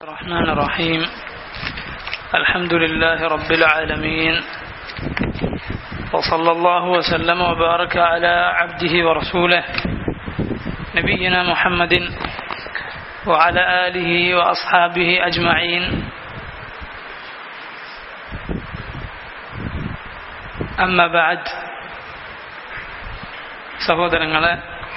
الرحمن الرحيم الحمد لله رب العالمين وصلى الله وسلم وبارك على عبده ورسوله نبينا محمد وعلى آله وأصحابه أجمعين أما بعد സഹോദരങ്ങളെ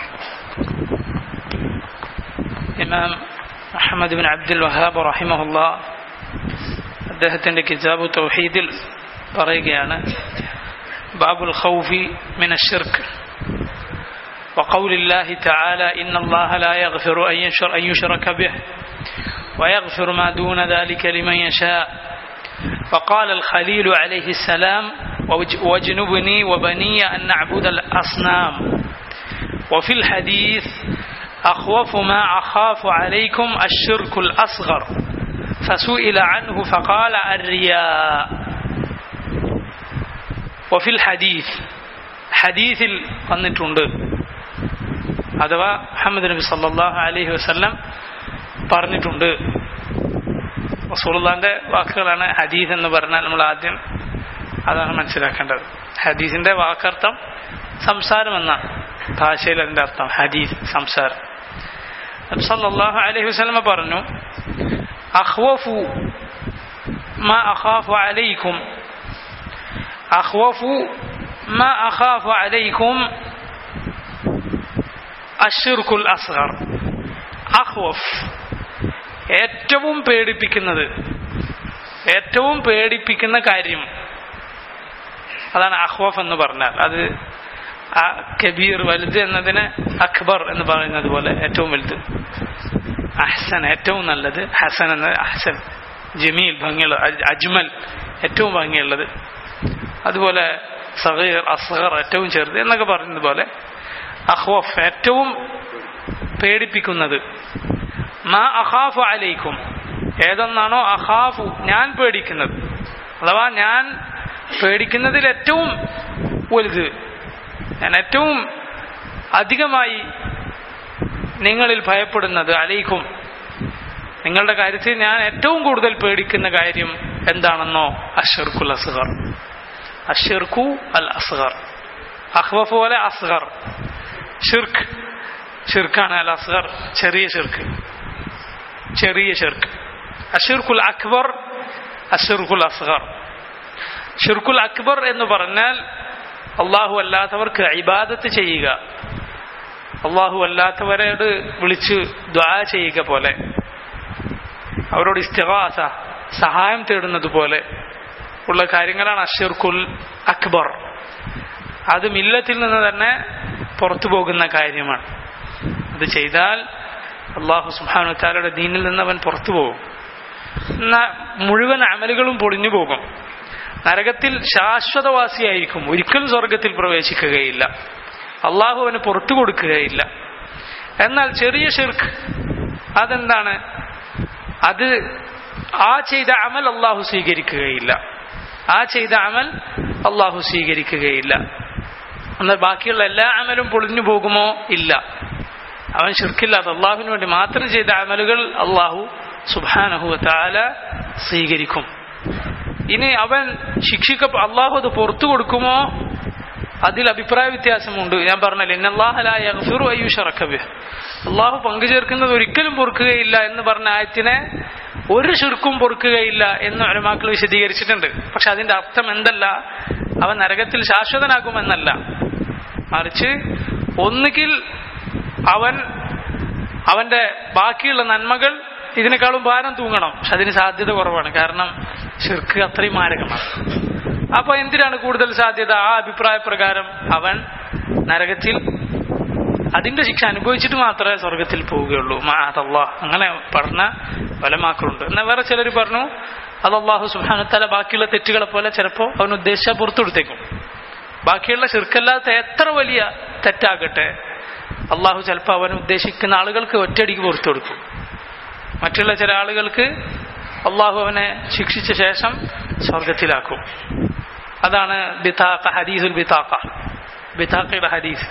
ഇമാം Ahmed bin Abdul Wahab റഹിമഹുല്ല അദ്ദേഹത്തിൻ്റെ കിതാബ് തൗഹീദിൽ പറയുകയാണ് ബാബുൽ ഖൗഫി മിന الشرك وقول الله تعالى إن الله لا يغفر أن يشرك به ويغفر ما دون ذلك لمن يشاء وقال الخليل عليه السلام واجنبني وبني أن نعبد الأصنام وفي الحديث أخوف ما أخاف عليكم الشرك الأصغر فسئل عنه فقال الرياء وفي الحديث حديث വന്നിട്ടുണ്ട് അഥവാ മുഹമ്മദ് നബി സല്ലല്ലാഹു അലൈഹി വസല്ലം പറഞ്ഞിട്ടുണ്ട് റസൂലുള്ളാന്റെ വാക്കുകളാണ് ഹദീസ് എന്ന് പറഞ്ഞാൽ നമ്മൾ ആദ്യം അതാണ് മനസ്സിലാക്കേണ്ടത് ഹദീസിന്റെ വാക്കർത്ഥം സംസാരം എന്ന ഭാഷയിൽ അതിന്റെ അർത്ഥം ഹദീസ് സംസാരം സല്ലല്ലാഹു അലൈഹി വസല്ലമ പറഞ്ഞു അഖ്വഫു മാ അഖാഫു അലൈക്കും അഖ്വഫു മാ അഖാഫു അലൈക്കും അഷിർക്കുൽ അസ്ഗർ അഖ്വഫ് ഏറ്റവും പേടിപ്പിക്കുന്നത് ഏറ്റവും പേടിപ്പിക്കുന്ന കാര്യം അതാണ് അഹ്വഫ് എന്ന് പറഞ്ഞാൽ അത് ആ കബീർ വലുത് എന്നതിന് അക്ബർ എന്ന് പറയുന്നത് പോലെ ഏറ്റവും വലുത് അഹ്സൻ ഏറ്റവും നല്ലത് ഹസൻ എന്ന അഹ്സൻ ജമീൽ ഭംഗിയുള്ള അജ്മൽ ഏറ്റവും ഭംഗിയുള്ളത് അതുപോലെ സഹീർ അസ്ഹർ ഏറ്റവും ചെറുത് എന്നൊക്കെ പറയുന്നത് പോലെ അഹ്വഫ് ഏറ്റവും പേടിപ്പിക്കുന്നത് മാ അഹാഫു അലൈക്കും ഏതൊന്നാണോ അഹാഫു ഞാൻ പേടിക്കുന്നത് അഥവാ ഞാൻ പേടിക്കുന്നതിൽ ഏറ്റവും വലുത് ഞാൻ ഏറ്റവും അധികമായി നിങ്ങളിൽ ഭയപ്പെടുന്നത് അലൈക്കും നിങ്ങളുടെ കാര്യത്തിൽ ഞാൻ ഏറ്റവും കൂടുതൽ പേടിക്കുന്ന കാര്യം എന്താണെന്നോ അഷർക്കുൽ അസ്ഹർ അഷർക്കു അൽ അസ്ഹർ അഹ്വഫ് പോലെ അസ്ഹർ ഷിർക്ക് ഷിർക്കാണ് അൽ അസ്ഹർ ചെറിയ ഷിർക്ക് ചെറിയ ഷിർക്ക് അഷിർക്കുൽ അക്ബർ അഷിർക്കുൽ അസ്ഹർ ഷിർക്കുൽ അക്ബർ എന്ന് പറഞ്ഞാൽ അള്ളാഹു അല്ലാത്തവർക്ക് ഇബാദത്ത് ചെയ്യുക അള്ളാഹു അല്ലാത്തവരോട് വിളിച്ച് ദ്വാ ചെയ്യുക പോലെ അവരോട് ഇസ്തിഹാസ സഹായം തേടുന്നത് പോലെ ഉള്ള കാര്യങ്ങളാണ് അഷിർക്കുൽ അക്ബർ അത് മില്ലത്തിൽ നിന്ന് തന്നെ പുറത്തു പോകുന്ന കാര്യമാണ് അത് ചെയ്താൽ അള്ളാഹു സുബാനു താലയുടെ ദീനിൽ നിന്ന് അവൻ പുറത്തു പോകും എന്നാൽ മുഴുവൻ അമലുകളും പൊളിഞ്ഞു പോകും നരകത്തിൽ ശാശ്വതവാസിയായിരിക്കും ഒരിക്കലും സ്വർഗത്തിൽ പ്രവേശിക്കുകയില്ല അള്ളാഹു അവന് പുറത്തു കൊടുക്കുകയില്ല എന്നാൽ ചെറിയ ഷിർക്ക് അതെന്താണ് അത് ആ ചെയ്ത അമൽ അള്ളാഹു സ്വീകരിക്കുകയില്ല ആ ചെയ്ത അമൽ അള്ളാഹു സ്വീകരിക്കുകയില്ല എന്നാൽ ബാക്കിയുള്ള എല്ലാ അമലും പൊളിഞ്ഞു പോകുമോ ഇല്ല അവൻ ഷിർക്കില്ലാത്ത അള്ളാഹുവിന് വേണ്ടി മാത്രം ചെയ്ത അമലുകൾ അള്ളാഹു സുബാനഹു താല സ്വീകരിക്കും ഇനി അവൻ ശിക്ഷിക്ക അള്ളാഹു അത് പുറത്തു കൊടുക്കുമോ അതിൽ അഭിപ്രായ വ്യത്യാസമുണ്ട് ഞാൻ പറഞ്ഞല്ലോ അള്ളാഹു പങ്കുചേർക്കുന്നത് ഒരിക്കലും പൊറുക്കുകയില്ല എന്ന് പറഞ്ഞ ആയത്തിനെ ഒരു ഷിർക്കും പൊറുക്കുകയില്ല എന്ന് അലമാക്കൾ വിശദീകരിച്ചിട്ടുണ്ട് പക്ഷെ അതിന്റെ അർത്ഥം എന്തല്ല അവൻ നരകത്തിൽ ശാശ്വതനാകുമെന്നല്ല മറിച്ച് ഒന്നുകിൽ അവൻ അവന്റെ ബാക്കിയുള്ള നന്മകൾ ഇതിനേക്കാളും ഭാരം തൂങ്ങണം പക്ഷെ അതിന് സാധ്യത കുറവാണ് കാരണം ഷിർക്ക് അത്രയും മാരകമാണ് അപ്പൊ എന്തിനാണ് കൂടുതൽ സാധ്യത ആ അഭിപ്രായ പ്രകാരം അവൻ നരകത്തിൽ അതിന്റെ ശിക്ഷ അനുഭവിച്ചിട്ട് മാത്രമേ സ്വർഗത്തിൽ പോവുകയുള്ളൂ മാതല്ലാ അങ്ങനെ പറഞ്ഞ ഫലമാക്കുന്നുണ്ട് എന്നാൽ വേറെ ചിലർ പറഞ്ഞു അത് അള്ളാഹു സുഹാനത്തല ബാക്കിയുള്ള തെറ്റുകളെ പോലെ ചിലപ്പോൾ അവൻ ഉദ്ദേശിച്ച പുറത്തുകൊടുത്തേക്കും ബാക്കിയുള്ള ഷിർക്കല്ലാത്ത എത്ര വലിയ തെറ്റാകട്ടെ അള്ളാഹു ചിലപ്പോൾ അവൻ ഉദ്ദേശിക്കുന്ന ആളുകൾക്ക് ഒറ്റയടിക്ക് പുറത്തു കൊടുക്കും മറ്റുള്ള ചില ആളുകൾക്ക് അള്ളാഹു അവനെ ശിക്ഷിച്ച ശേഷം സ്വർഗത്തിലാക്കും അതാണ് ബിതാക്ക ഹദീസുൽ ബിതാക്ക ബിതാക്കയുടെ ഹദീസ്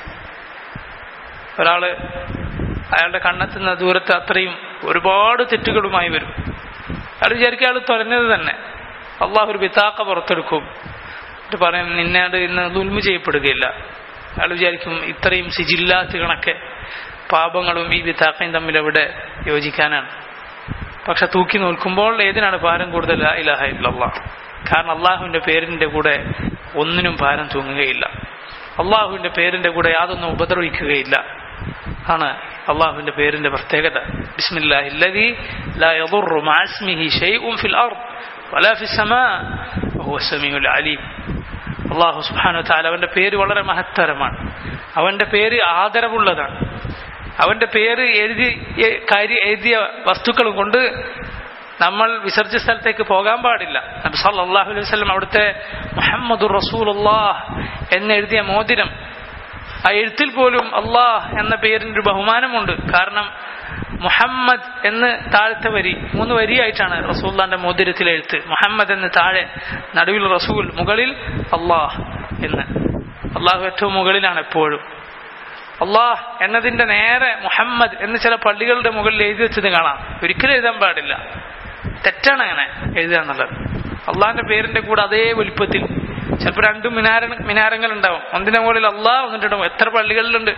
ഒരാള് അയാളുടെ കണ്ണെത്തുന്ന ദൂരത്ത് അത്രയും ഒരുപാട് തെറ്റുകളുമായി വരും അയാൾ വിചാരിക്കുക അയാൾ തുറഞ്ഞത് തന്നെ അള്ളാഹു ഒരു ബിത്താക്ക പുറത്തെടുക്കും എന്നിട്ട് പറയും നിന്നോട് ഇന്ന് ദുൽമ ചെയ്യപ്പെടുകയില്ല അയാൾ വിചാരിക്കും ഇത്രയും സിജില്ലാത്ത് കണക്കെ പാപങ്ങളും ഈ ബിത്താക്കയും തമ്മിൽ എവിടെ യോജിക്കാനാണ് പക്ഷെ തൂക്കി നോക്കുമ്പോൾ ഏതിനാണ് ഭാരം കൂടുതൽ ലാ ഇലാഹ ഇല്ലല്ലാഹ് കാരണം അള്ളാഹുവിന്റെ പേരിന്റെ കൂടെ ഒന്നിനും ഭാരം തൂങ്ങുകയില്ല അള്ളാഹുവിന്റെ പേരിന്റെ കൂടെ യാതൊന്നും ഉപദ്രവിക്കുകയില്ല ആണ് അള്ളാഹുവിന്റെ പേരിന്റെ പ്രത്യേകത ബിസ്മില്ലാഹി الذي لا يضر مع اسمه شيء في الارض ولا في السماء وهو السميع العليم അള്ളാഹു സുബ്ഹാനഹു വതആല അവന്റെ പേര് വളരെ മഹത്തരമാണ് അവന്റെ പേര് ആദരവുള്ളതാണ് അവന്റെ പേര് എഴുതി എ- കാര്യ എഴുതിയ വസ്തുക്കളും കൊണ്ട് നമ്മൾ വിസർജ്യ സ്ഥലത്തേക്ക് പോകാൻ പാടില്ല നബി സല്ലല്ലാഹു അലൈഹി വസല്ലം അവിടുത്തെ മുഹമ്മദുർ റസൂലുള്ളാഹ് എന്നെഴുതിയ മോതിരം ആ എഴുത്തിൽ പോലും അള്ളാഹ് എന്ന പേരിന് ഒരു ബഹുമാനമുണ്ട് കാരണം മുഹമ്മദ് എന്ന് താഴത്തെ വരി മൂന്ന് വരിയായിട്ടാണ് റസൂല്ലാന്റെ മോതിരത്തിലെ എഴുത്ത് മുഹമ്മദ് എന്ന് താഴെ നടുവിൽ റസൂൽ മുകളിൽ അള്ളാഹ് എന്ന് അള്ളാഹു ഏറ്റവും മുകളിലാണ് എപ്പോഴും അള്ളാഹ് എന്നതിന്റെ നേരെ മുഹമ്മദ് എന്ന് ചില പള്ളികളുടെ മുകളിൽ എഴുതി വെച്ചത് കാണാം ഒരിക്കലും എഴുതാൻ പാടില്ല തെറ്റാണ് അങ്ങനെ എഴുതുക എന്നുള്ളത് അള്ളാഹിന്റെ പേരിന്റെ കൂടെ അതേ വലുപ്പത്തിൽ ചിലപ്പോൾ രണ്ട് മിനാര മിനാരങ്ങൾ ഉണ്ടാവും ഒന്നിന്റെ മുകളിൽ അള്ളാഹ് വന്നിട്ടുണ്ടാവും എത്ര പള്ളികളിലുണ്ട്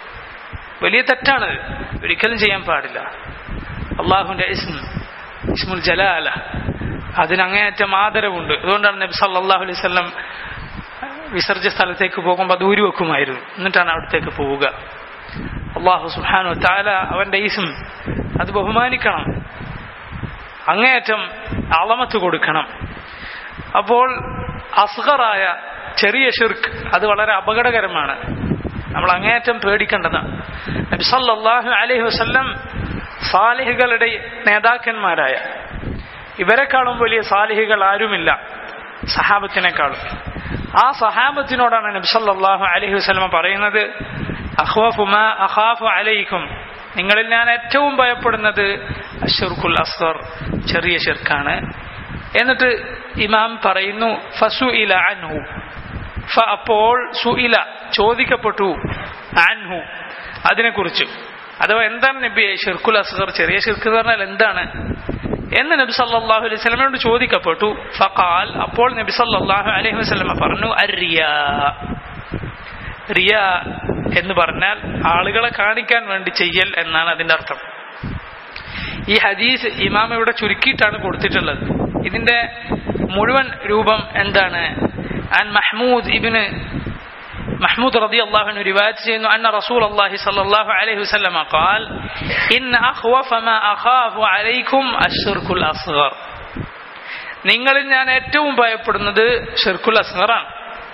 വലിയ തെറ്റാണ് ഒരിക്കലും ചെയ്യാൻ പാടില്ല അള്ളാഹുവിന്റെ ഇസ്മ ഇസ്മുൽ ജലാല അതിന് അങ്ങേയറ്റം ആദരവുണ്ട് അതുകൊണ്ടാണ് നബി സല്ലല്ലാഹു അലൈഹി വസല്ലം വിസർജ്യ സ്ഥലത്തേക്ക് പോകുമ്പോൾ ദൂരി വെക്കുമായിരുന്നു എന്നിട്ടാണ് അവിടത്തേക്ക് പോവുക അള്ളാഹു സുഹാനു താല അവന്റെ ഈസും അത് ബഹുമാനിക്കണം അങ്ങേയറ്റം അളമത്ത് കൊടുക്കണം അപ്പോൾ അസ്ഗറായ ചെറിയ ഷിർക്ക് അത് വളരെ അപകടകരമാണ് നമ്മൾ അങ്ങേയറ്റം പേടിക്കേണ്ടതാണ് നബി സല്ലല്ലാഹു അലൈഹി വസല്ലം സാലിഹുകളുടെ നേതാക്കന്മാരായ ഇവരെക്കാളും വലിയ സാലിഹികൾ ആരുമില്ല സഹാബത്തിനേക്കാളും ആ സഹാബത്തിനോടാണ് നബി സല്ലല്ലാഹു അലൈഹി വസല്ലം പറയുന്നത് അഖ്വഫു മാ അഖാഫു അലൈക്കും നിങ്ങളിൽ ഞാൻ ഏറ്റവും ഭയപ്പെടുന്നത് അഷുർഖുൽ അസ്ഗർ ചെറിയ ഷിർക്കാണ് എന്നിട്ട് ഇമാം പറയുന്നു ഫസു ഇല അൻഹു ഫ അപ്പോൾ സുഇല ചോദിക്കപ്പെട്ടു അൻഹു അതിനെക്കുറിച്ച് അഥവാ എന്താണ് നബി ഷിർക്കുൽ അസ്ഗർ ചെറിയ ഷിർക്ക് എന്ന് പറഞ്ഞാൽ എന്താണ് എന്ന് നബി സല്ലല്ലാഹു അലൈഹി വസല്ലമയോട് ചോദിക്കപ്പെട്ടു ഫഖാൽ അപ്പോൾ നബി സല്ലല്ലാഹു അലൈഹി വസല്ലമ പറഞ്ഞു അരിയാ റിയ എന്ന് പറഞ്ഞാൽ ആളുകളെ കാണിക്കാൻ വേണ്ടി ചെയ്യൽ എന്നാണ് അതിന്റെ അർത്ഥം ഈ ഹദീസ് ഇമാം ഇവിടെ ചുരുക്കിയിട്ടാണ് കൊടുത്തിട്ടുള്ളത് ഇതിന്റെ മുഴുവൻ രൂപം എന്താണ് അൻ മഹ്മൂദ് ഇബിന് محمود رضي الله عنه رواية أن رسول الله صلى الله عليه وسلم قال إن أخوف ما أخاف عليكم الشرك الأصغر നിങ്ങളിൽ ഞാൻ ഏറ്റവും ഭയപ്പെടുന്നത് ഷിർക്കുൽ അസ്ഗറാണ്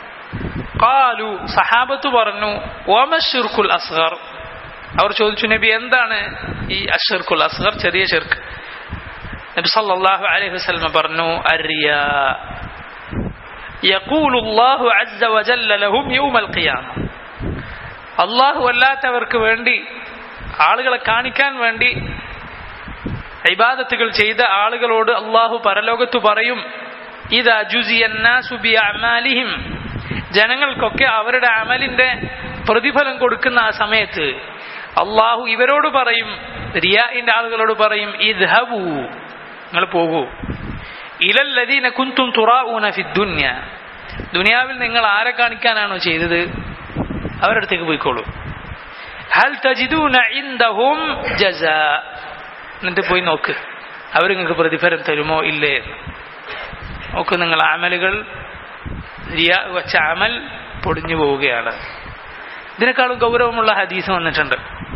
കാലു സഹാബത്ത് പറഞ്ഞു ഓമ ഷിർക്കുൽ അസ്ഗർ അവർ ചോദിച്ചു നബി എന്താണ് ഈ അഷിർക്കുൽ അസ്ഗർ ചെറിയ ഷിർക്ക് നബി സല്ലല്ലാഹു അലൈഹി വസല്ലം പറഞ്ഞു അരിയ يقول الله عز وجل لهم يوم القيامة അള്ളാഹു അല്ലാത്തവർക്ക് വേണ്ടി ആളുകളെ കാണിക്കാൻ വേണ്ടി ഇബാദത്തുകൾ ചെയ്ത ആളുകളോട് അള്ളാഹു പരലോകത്ത് പറയും ഇതാ ജുസിയന്നാസുബി അമാലിഹിം ജനങ്ങൾക്കൊക്കെ അവരുടെ അമലിന്റെ പ്രതിഫലം കൊടുക്കുന്ന ആ സമയത്ത് അള്ളാഹു ഇവരോട് പറയും റിയാഇന്റെ ആളുകളോട് പറയും ഇദ്ഹബു നിങ്ങൾ പോകൂ ഇലല്ലദീന കുന്തും തുറാഊന ഫിദ്ദുന്യ ദുനിയാവിൽ നിങ്ങൾ ആരെ കാണിക്കാനാണോ ചെയ്തത് അവരുടെ അടുത്തേക്ക് പോയിക്കോളൂ ഹൽ തജിദൂന ഇൻദഹും ജസാ എന്നിട്ട് പോയി നോക്ക് അവർ നിങ്ങൾക്ക് പ്രതിഫലം തരുമോ ഇല്ലേ എന്ന്. നോക്ക് നിങ്ങൾ അമലുകൾ റിയ വെച്ച അമൽ പൊടിഞ്ഞു പോവുകയാണ് ഇതിനേക്കാളും ഗൗരവമുള്ള ഹദീസ് വന്നിട്ടുണ്ട്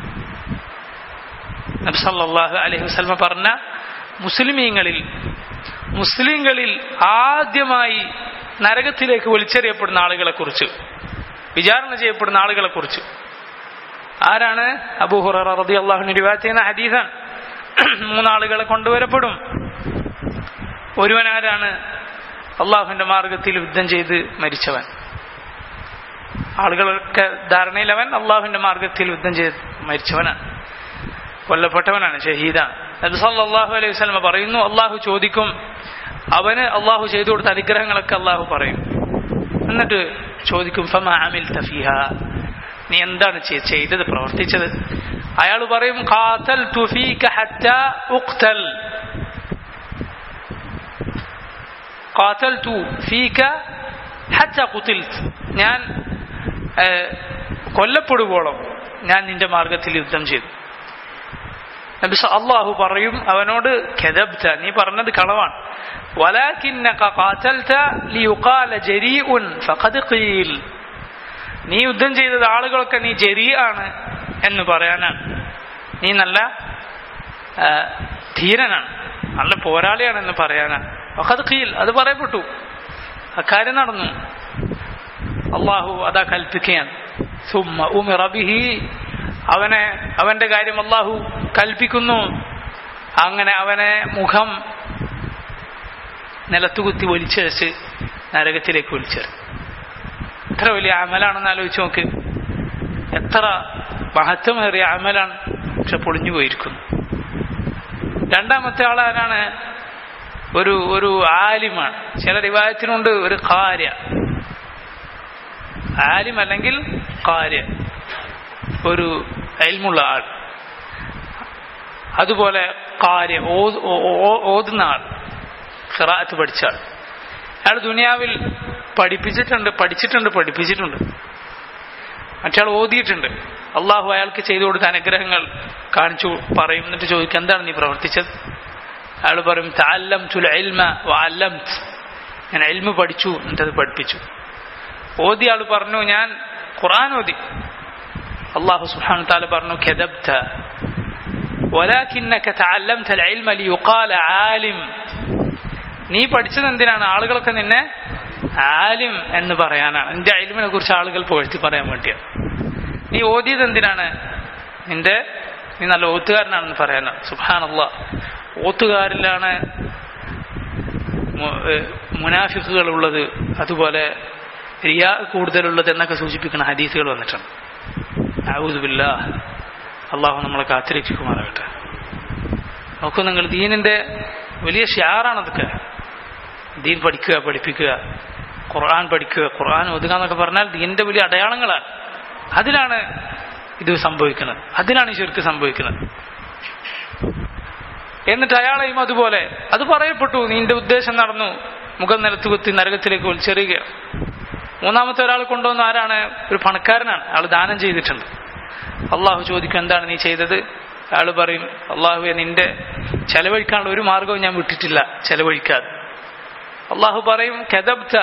നബി സല്ലല്ലാഹു അലൈഹി വസല്ലമ പറഞ്ഞ മുസ്ലിമീങ്ങളിൽ മുസ്ലിങ്ങളിൽ ആദ്യമായി നരകത്തിലേക്ക് വലിച്ചെറിയപ്പെടുന്ന ആളുകളെ കുറിച്ച് വിചാരണ ചെയ്യപ്പെടുന്ന ആളുകളെ കുറിച്ച് ആരാണ് അബൂഹുറ റതി അള്ളാഹുവിന് റിവായത്ത് ചെയ്യുന്ന ഹദീസാണ് മൂന്നാളുകളെ കൊണ്ടുവരപ്പെടും ഒരുവൻ ആരാണ് അള്ളാഹുവിന്റെ മാർഗത്തിൽ യുദ്ധം ചെയ്ത് മരിച്ചവൻ ആളുകളൊക്കെ ധാരണയിലവൻ അള്ളാഹുവിന്റെ മാർഗത്തിൽ യുദ്ധം ചെയ്ത് മരിച്ചവനാണ് കൊല്ലപ്പെട്ടവനാണ് ഷഹീദാണ് നബി സല്ലല്ലാഹു അലൈഹി വസല്ലം പറയുന്നു അള്ളാഹു ചോദിക്കും അവന് അള്ളാഹു ചെയ്തു കൊടുത്ത അനുഗ്രഹങ്ങളൊക്കെ അള്ളാഹു പറയും എന്നിട്ട് ചോദിക്കും ഫമ അമിൽ തഫീഹ നീ എന്താണ് ചെയ്- ചെയ്തത് പ്രവർത്തിച്ചത് അയാൾ പറയും ഖാതൽതു ഫീക ഹത്താ ഉഖ്തൽ قاتلت فيك حتى قتلت ഞാൻ ഏഹ്, കൊല്ലപ്പെടുവോളം ഞാൻ നിന്റെ മാർഗത്തിൽ യുദ്ധം ചെയ്തു നബി സ- അള്ളാഹു പറയും അവനോട് കെദബ്ത നീ പറഞ്ഞത് കളവാണ് വലാകിന്നക ഖാതൽത ലിയുഖാല ജരീഉൻ ഫഖദ് ഖീൽ നീ യുദ്ധം ചെയ്തത് ആളുകളൊക്കെ നീ ജരീ ആണ് എന്ന് പറയാനാണ് നീ നല്ല ആ, ധീരനാണ് നല്ല പോരാളിയാണെന്ന് പറയാനാണ് ഫഖദ് ഖീൽ അത് പറയപ്പെട്ടു അക്കാര്യം നടന്നു അള്ളാഹു അതാ കൽപ്പിക്കുകയാണ് സുമ്മ ഉമിറ ബിഹി അവനെ അവന്റെ കാര്യം അള്ളാഹു കൽപ്പിക്കുന്നു അങ്ങനെ അവനെ മുഖം നിലത്തുകുത്തി വലിച്ചരച്ച് നരകത്തിലേക്ക് വലിച്ചെറി എത്ര വലിയ അമലാണെന്ന് ആലോചിച്ച് നോക്ക് എത്ര മഹത്വമേറിയ അമലാണ് പക്ഷെ പൊളിഞ്ഞു പോയിരിക്കുന്നു രണ്ടാമത്തെ ആളാരാണ് ഒരു ഒരു ആലിമാണ് ചില റിവായത്തിനുണ്ട് ഒരു കാര്യ ആലിം അല്ലെങ്കിൽ കാര്യ ഒരു അയൽമുള്ള ആൾ അതുപോലെ കാര്യ ഓ- ഓ- ഓ- ഓതുന്ന ആൾ ഖിറാഅത്ത് പഠിച്ച ആൾ അയാൾ ദുനിയാവിൽ പഠിപ്പിച്ചിട്ടുണ്ട് പഠിച്ചിട്ടുണ്ട് പഠിപ്പിച്ചിട്ടുണ്ട് മറ്റയാൾ ഓതിയിട്ടുണ്ട് അള്ളാഹു അയാൾക്ക് ചെയ്തു കൊടുത്ത അനുഗ്രഹങ്ങൾ കാണിച്ചു പറയും എന്നിട്ട് ചോദിക്കും എന്താണ് നീ പ്രവർത്തിച്ചത് അയാൾ പറയും തഅല്ലം തുൽ ഇൽമ വഅല്ലം ഞാൻ ഇൽമ പഠിച്ചു എന്നിട്ടത് പഠിപ്പിച്ചു ഓതി ആൾ പറഞ്ഞു ഞാൻ ഖുർആൻ ഓതി അള്ളാഹു സുബ്ഹാനഹു താല പറഞ്ഞു കെദബ്ത ولكنك تعلمت العلم ليقال عالم നീ പഠിച്ചത് എന്തിനാണ് ആളുകളൊക്കെ നിന്നെ ആലിം എന്ന് പറയാനാണ് നിന്റെ അയൽമിനെ കുറിച്ച് ആളുകൾ പുകഴ്ത്തി പറയാൻ വേണ്ടിയാണ് നീ ഓതിയത് എന്തിനാണ് നിന്റെ നീ നല്ല ഓത്തുകാരനാണെന്ന് പറയാനാണ് സുഹാനല്ല ഓത്തുകാരിലാണ് മു- ഏഹ് മുനാഫിക്കുകൾ ഉള്ളത് അതുപോലെ റിയാ കൂടുതലുള്ളത് എന്നൊക്കെ സൂചിപ്പിക്കുന്ന ഹദീസുകൾ വന്നിട്ടുണ്ട് ഔദുബില്ല അള്ളാഹു നമ്മളെ കാത്തിരക്ഷിക്കുമാറാകട്ടെ നോക്കൂ നിങ്ങൾ ദീനിന്റെ വലിയ ഷിയാറാണ് അതൊക്കെ ദീൻ പഠിക്കുക പഠിപ്പിക്കുക ഖുർആൻ പഠിക്കുക ഖുർആൻ ഒതുക എന്നൊക്കെ പറഞ്ഞാൽ ദീനിന്റെ വലിയ അടയാളങ്ങളാണ് അതിലാണ് ഇത് സംഭവിക്കുന്നത് അതിനാണ് ഈ ശിർക്ക് സംഭവിക്കുന്നത് എന്നിട്ട് അയാളെയും അതുപോലെ അത് പറയപ്പെട്ടു നിന്റെ ഉദ്ദേശം നടന്നു മുഖം നിലത്ത് കുത്തി നരകത്തിലേക്ക് വലിച്ചെറിയുക മൂന്നാമത്തെ ഒരാൾ കൊണ്ടുവന്ന ആരാണ് ഒരു പണക്കാരനാണ് അയാൾ ദാനം ചെയ്തിട്ടുണ്ട് അള്ളാഹു ചോദിക്കും എന്താണ് നീ ചെയ്തത് അയാൾ പറയും അള്ളാഹുവെ നിന്റെ ചെലവഴിക്കാനുള്ള ഒരു മാർഗവും ഞാൻ വിട്ടിട്ടില്ല ചെലവഴിക്കാതെ അള്ളാഹു പറയും കെദബ്ത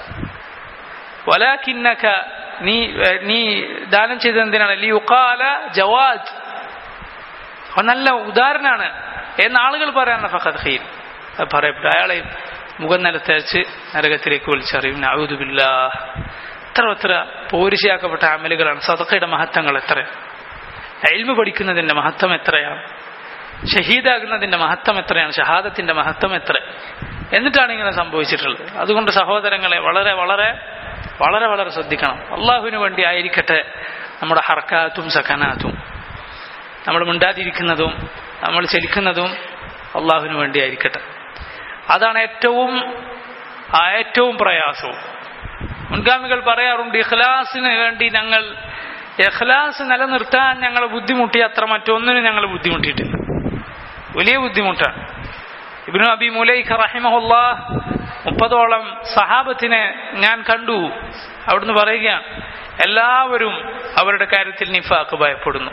വലാക്കിന്നക നീ ഏഹ്, നീ ദാനം ചെയ്തത് എന്തിനാണ് ലിയുഖാല ജവാദ് അവൻ നല്ല ഉദാഹരണാണ് എന്ന് ആളുകൾ പറയാനാണ് ഫഖദ് ഖീൽ അത് പറയപ്പെട്ടു അയാളെ മുഖം നിലത്തരച്ച് നരകത്തിലേക്ക് വിളിച്ചറിയും നഅൂദുബില്ല എത്ര എത്ര പോരിശയാക്കപ്പെട്ട അമലുകളാണ് സദക്കയുടെ മഹത്വങ്ങൾ എത്ര എൽമ പഠിക്കുന്നതിന്റെ മഹത്വം എത്രയാണ് ഷഹീദാകുന്നതിന്റെ മഹത്വം എത്രയാണ് ഷഹാദത്തിന്റെ മഹത്വം എത്ര എന്നിട്ടാണ് ഇങ്ങനെ സംഭവിച്ചിട്ടുള്ളത് അതുകൊണ്ട് സഹോദരങ്ങളെ വളരെ വളരെ വളരെ വളരെ ശ്രദ്ധിക്കണം അള്ളാഹുവിന് വേണ്ടി ആയിരിക്കട്ടെ നമ്മുടെ ഹർക്കാത്തും സഖനാത്തും നമ്മൾ മിണ്ടാതിരിക്കുന്നതും നമ്മൾ ചലിക്കുന്നതും അള്ളാഹുവിന് വേണ്ടി ആയിരിക്കട്ടെ അതാണ് ഏറ്റവും ആ ഏറ്റവും പ്രയാസവും മുൻഗാമികൾ പറയാറുണ്ട് ഇഖ്ലാസിന് വേണ്ടി ഞങ്ങൾ ഇഖ്ലാസ് നിലനിർത്താൻ ഞങ്ങൾ ബുദ്ധിമുട്ടി അത്ര മറ്റൊന്നിനും ഞങ്ങൾ ബുദ്ധിമുട്ടിയിട്ടില്ല വലിയ ബുദ്ധിമുട്ടാണ് ഇബ്നു അബി മുലൈഖ റഹിമഹുല്ല മുപ്പതോളം സഹാബത്തിനെ ഞാൻ കണ്ടു അവിടുന്ന് പറയുകയാണ് എല്ലാവരും അവരുടെ കാര്യത്തിൽ നിഫാക്ക് ഭയപ്പെടുന്നു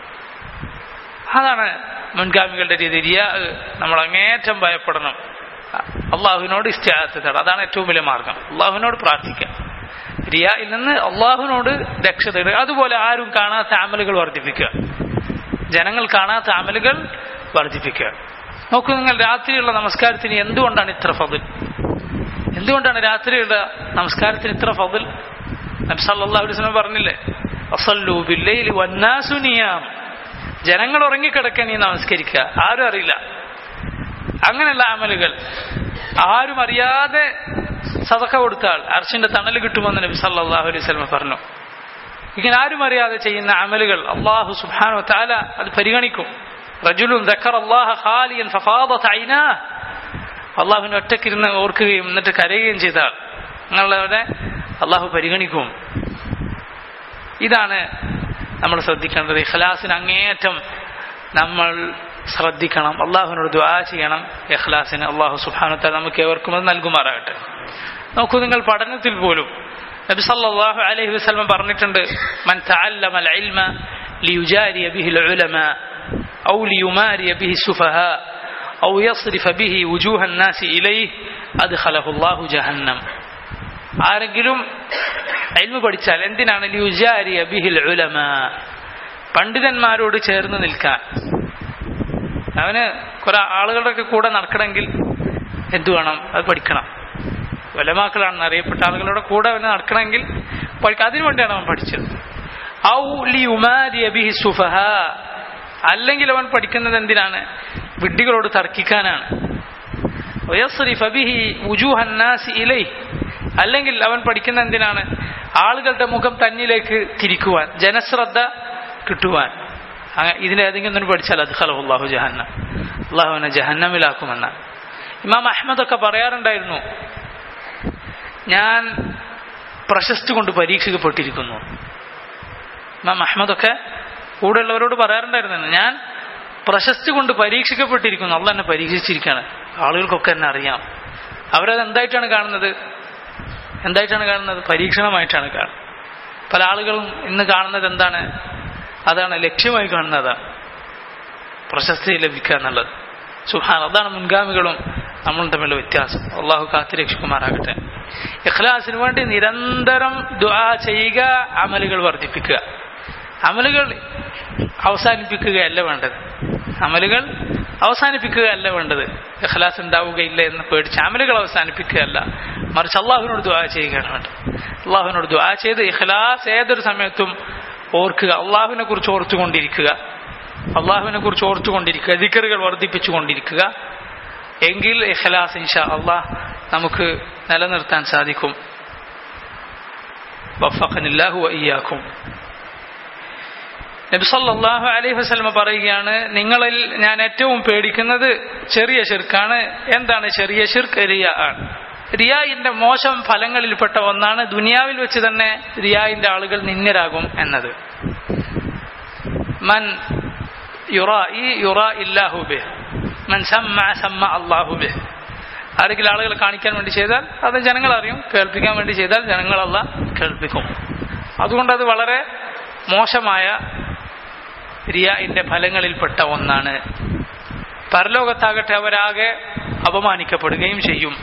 അതാണ് മുൻഗാമികളുടെ രീതി റിയാ നമ്മൾ അങ്ങേറ്റം ഭയപ്പെടണം അള്ളാഹുവിനോട് ഇസ്റ്റാത്ത് തേടാം അതാണ് ഏറ്റവും വലിയ മാർഗം അള്ളാഹുവിനോട് പ്രാർത്ഥിക്കാം റിയായിൽ നിന്ന് അള്ളാഹുവിനോട് രക്ഷ തേടുക അതുപോലെ ആരും കാണാത്ത അമലുകൾ വർദ്ധിപ്പിക്കുക ജനങ്ങൾ കാണാത്ത അമലുകൾ വർദ്ധിപ്പിക്കുക നോക്കൂ നിങ്ങൾ രാത്രിയുള്ള നമസ്കാരത്തിന് എന്തുകൊണ്ടാണ് ഇത്ര ഫതിൽ എന്തുകൊണ്ടാണ് രാത്രിയുള്ള നമസ്കാരത്തിന് ഇത്ര ഫതിൽ നബ്സല്ലാഹു വസ്ലം പറഞ്ഞില്ലേ അസല്ലു ബില്ലൈലി വന്നാസു നിയാം ജനങ്ങൾ ഉറങ്ങിക്കിടക്കാൻ നീ നമസ്കരിക്കുക ആരും അറിയില്ല അങ്ങനെയുള്ള അമലുകൾ ആരും അറിയാതെ സതക്ക കൊടുത്താൽ അർഷിന്റെ തണൽ കിട്ടുമെന്ന് നബി സല്ലല്ലാഹു അലൈഹി വസല്ലം പറഞ്ഞു ഇങ്ങനെ ആരും അറിയാതെ ചെയ്യുന്ന അമലുകൾ അള്ളാഹു സുബ്ഹാനഹു വതആല അത് പരിഗണിക്കും റജുലുൻ ദക്കർ അല്ലാഹ ഖാലിയൻ ഫഫാദത് ഐനാഹ് അള്ളാഹുവിനെ ഒറ്റക്കിരുന്ന് ഓർക്കുകയും എന്നിട്ട് കരയുകയും ചെയ്താൽ നിങ്ങളുടെ അള്ളാഹു പരിഗണിക്കും ഇതാണ് നമ്മൾ ശ്രദ്ധിക്കേണ്ടത് ഇഖ്ലാസിന് അങ്ങേയറ്റം നമ്മൾ ശ്രദ്ധിക്കണം അള്ളാഹുവിനോട് ദ്വാ ചെയ്യണം ഇഖ്ലാസിന് അള്ളാഹു സുബാനുത്താൽ നമുക്ക് ഏവർക്കും അത് നൽകുമാറാകട്ടെ നോക്കൂ നിങ്ങൾ പഠനത്തിൽ പോലും നബി സല്ലല്ലാഹു അലൈഹി വസല്ലം പറഞ്ഞിട്ടുണ്ട് മൻ തഅല്ലമ അൽ ഇൽമ ലിയുജാരി ബിഹി അൽ ഉലമ ഔ ലിയുമാരി ബിഹി സുഫഹ ഔ യസ്രിഫ ബിഹി വുജൂഹ الناس ഇലൈഹി അദ്ഖലഹു അല്ലാഹു ജഹന്നം ആരെങ്കിലും ഇൽമ പഠിച്ചാൽ എന്തിനാണ് ലിയുജാരി ബിഹി അൽ ഉലമ പണ്ഡിതന്മാരോട് ചേർന്ന് നിൽക്കാൻ അവന് കുറെ ആളുകളുടെ ഒക്കെ കൂടെ നടക്കണമെങ്കിൽ എന്തു വേണം അത് പഠിക്കണം വലമാക്കളാണെന്ന് അറിയപ്പെട്ട ആളുകളുടെ കൂടെ അവന് നടക്കണമെങ്കിൽ പഠിക്കുക അതിനു വേണ്ടിയാണ് അവൻ പഠിച്ചത് ഔ ലി ഉമാരിയ ബിഹി സുഫഹ അല്ലെങ്കിൽ അവൻ പഠിക്കുന്നത് എന്തിനാണ് വിഡ്ഢികളോട് തർക്കിക്കാനാണ് വയസ്രിഫ ബിഹി വുജൂഹ الناس ഇലൈഹി അല്ലെങ്കിൽ അവൻ പഠിക്കുന്ന എന്തിനാണ് ആളുകളുടെ മുഖം തന്നിലേക്ക് തിരിക്കുവാൻ ജനശ്രദ്ധ കിട്ടുവാൻ അങ്ങ- ഇതിന്റെ ഏതെങ്കിലും ഒന്ന് പഠിച്ചാൽ അത് ഖലഹുല്ലാഹു ജഹന്ന അള്ളാഹുവിനെ ജഹന്നമിലാക്കുമെന്നാണ് ഇമാം അഹമ്മദ് ഒക്കെ പറയാറുണ്ടായിരുന്നു ഞാൻ പ്രശസ്തി കൊണ്ട് പരീക്ഷിക്കപ്പെട്ടിരിക്കുന്നു ഇമാം അഹമ്മദൊക്കെ കൂടെയുള്ളവരോട് പറയാറുണ്ടായിരുന്നു ഞാൻ പ്രശസ്തി കൊണ്ട് പരീക്ഷിക്കപ്പെട്ടിരിക്കുന്നു അള്ള എന്നെ പരീക്ഷിച്ചിരിക്കുകയാണ് ആളുകൾക്കൊക്കെ എന്നെ അറിയാം അവരത് എന്തായിട്ടാണ് കാണുന്നത് എന്തായിട്ടാണ് കാണുന്നത് പരീക്ഷണമായിട്ടാണ് കാണുന്നത് പല ആളുകളും ഇന്ന് കാണുന്നത് എന്താണ് അതാണ് ലക്ഷ്യമായി കാണുന്നതാണ് പ്രശസ്തി ലഭിക്കുക എന്നുള്ളത് സുഹാൻ അതാണ് മുൻഗാമികളും നമ്മളും തമ്മിലുള്ള വ്യത്യാസം അള്ളാഹു കാത്തിരക്ഷിക്കുമാറാകട്ടെ ഇഖ്ലാസിന് വേണ്ടി നിരന്തരം ദുആ ചെയ്യുക അമലുകൾ വർദ്ധിപ്പിക്കുക അമലുകൾ അവസാനിപ്പിക്കുകയല്ല വേണ്ടത് അമലുകൾ അവസാനിപ്പിക്കുകയല്ല വേണ്ടത് ഇഖ്ലാസ് ഉണ്ടാവുകയില്ല എന്ന് പേടിച്ച് അമലുകൾ അവസാനിപ്പിക്കുകയല്ല മറിച്ച് അള്ളാഹുവിനോട് ദുആ ചെയ്യുകയാണ് വേണ്ടത് അള്ളാഹുവിനോട് ദുആ ചെയ്ത് ഇഖ്ലാസ് ഏതൊരു സമയത്തും ഓർക്കുക അള്ളാഹുവിനെ കുറിച്ച് ഓർത്തുകൊണ്ടിരിക്കുക അള്ളാഹുവിനെ കുറിച്ച് ഓർത്തുകൊണ്ടിരിക്കുക ദിക്കറുകൾ വർദ്ധിപ്പിച്ചുകൊണ്ടിരിക്കുക എങ്കിൽ ഇഖ്ലാസ് ഇൻഷാ അള്ളാഹ് നമുക്ക് നിലനിർത്താൻ സാധിക്കും വഫഖനില്ലാഹു വഇയ്യാക്കും നബി സല്ലല്ലാഹു അലൈഹി വസല്ലമ പറയുകയാണ് നിങ്ങളിൽ ഞാൻ ഏറ്റവും പേടിക്കുന്നത് ചെറിയ ശിർക്കാണ് എന്താണ് ചെറിയ ശിർക്ക് റിയ ആണ് റിയായിന്റെ മോശം ഫലങ്ങളിൽപ്പെട്ട ഒന്നാണ് ദുനിയാവിൽ വെച്ച് തന്നെ റിയായിന്റെ ആളുകൾ നിന്ദരാകും എന്നത് മൻ യുറായി യുറാ ഇല്ലാഹു ബിഹ് മൻ സമ്മ സമ്മ അല്ലാഹു ബിഹ് ആരെങ്കിലും ആളുകൾ കാണിക്കാൻ വേണ്ടി ചെയ്താൽ അത് ജനങ്ങൾ അറിയും കേൾപ്പിക്കാൻ വേണ്ടി ചെയ്താൽ ജനങ്ങളല്ല കേൾപ്പിക്കും അതുകൊണ്ട് അത് വളരെ മോശമായ റിയായിന്റെ ഫലങ്ങളിൽപ്പെട്ട ഒന്നാണ് പരലോകത്താകട്ടെ അവരാകെ അപമാനിക്കപ്പെടുകയും ചെയ്യും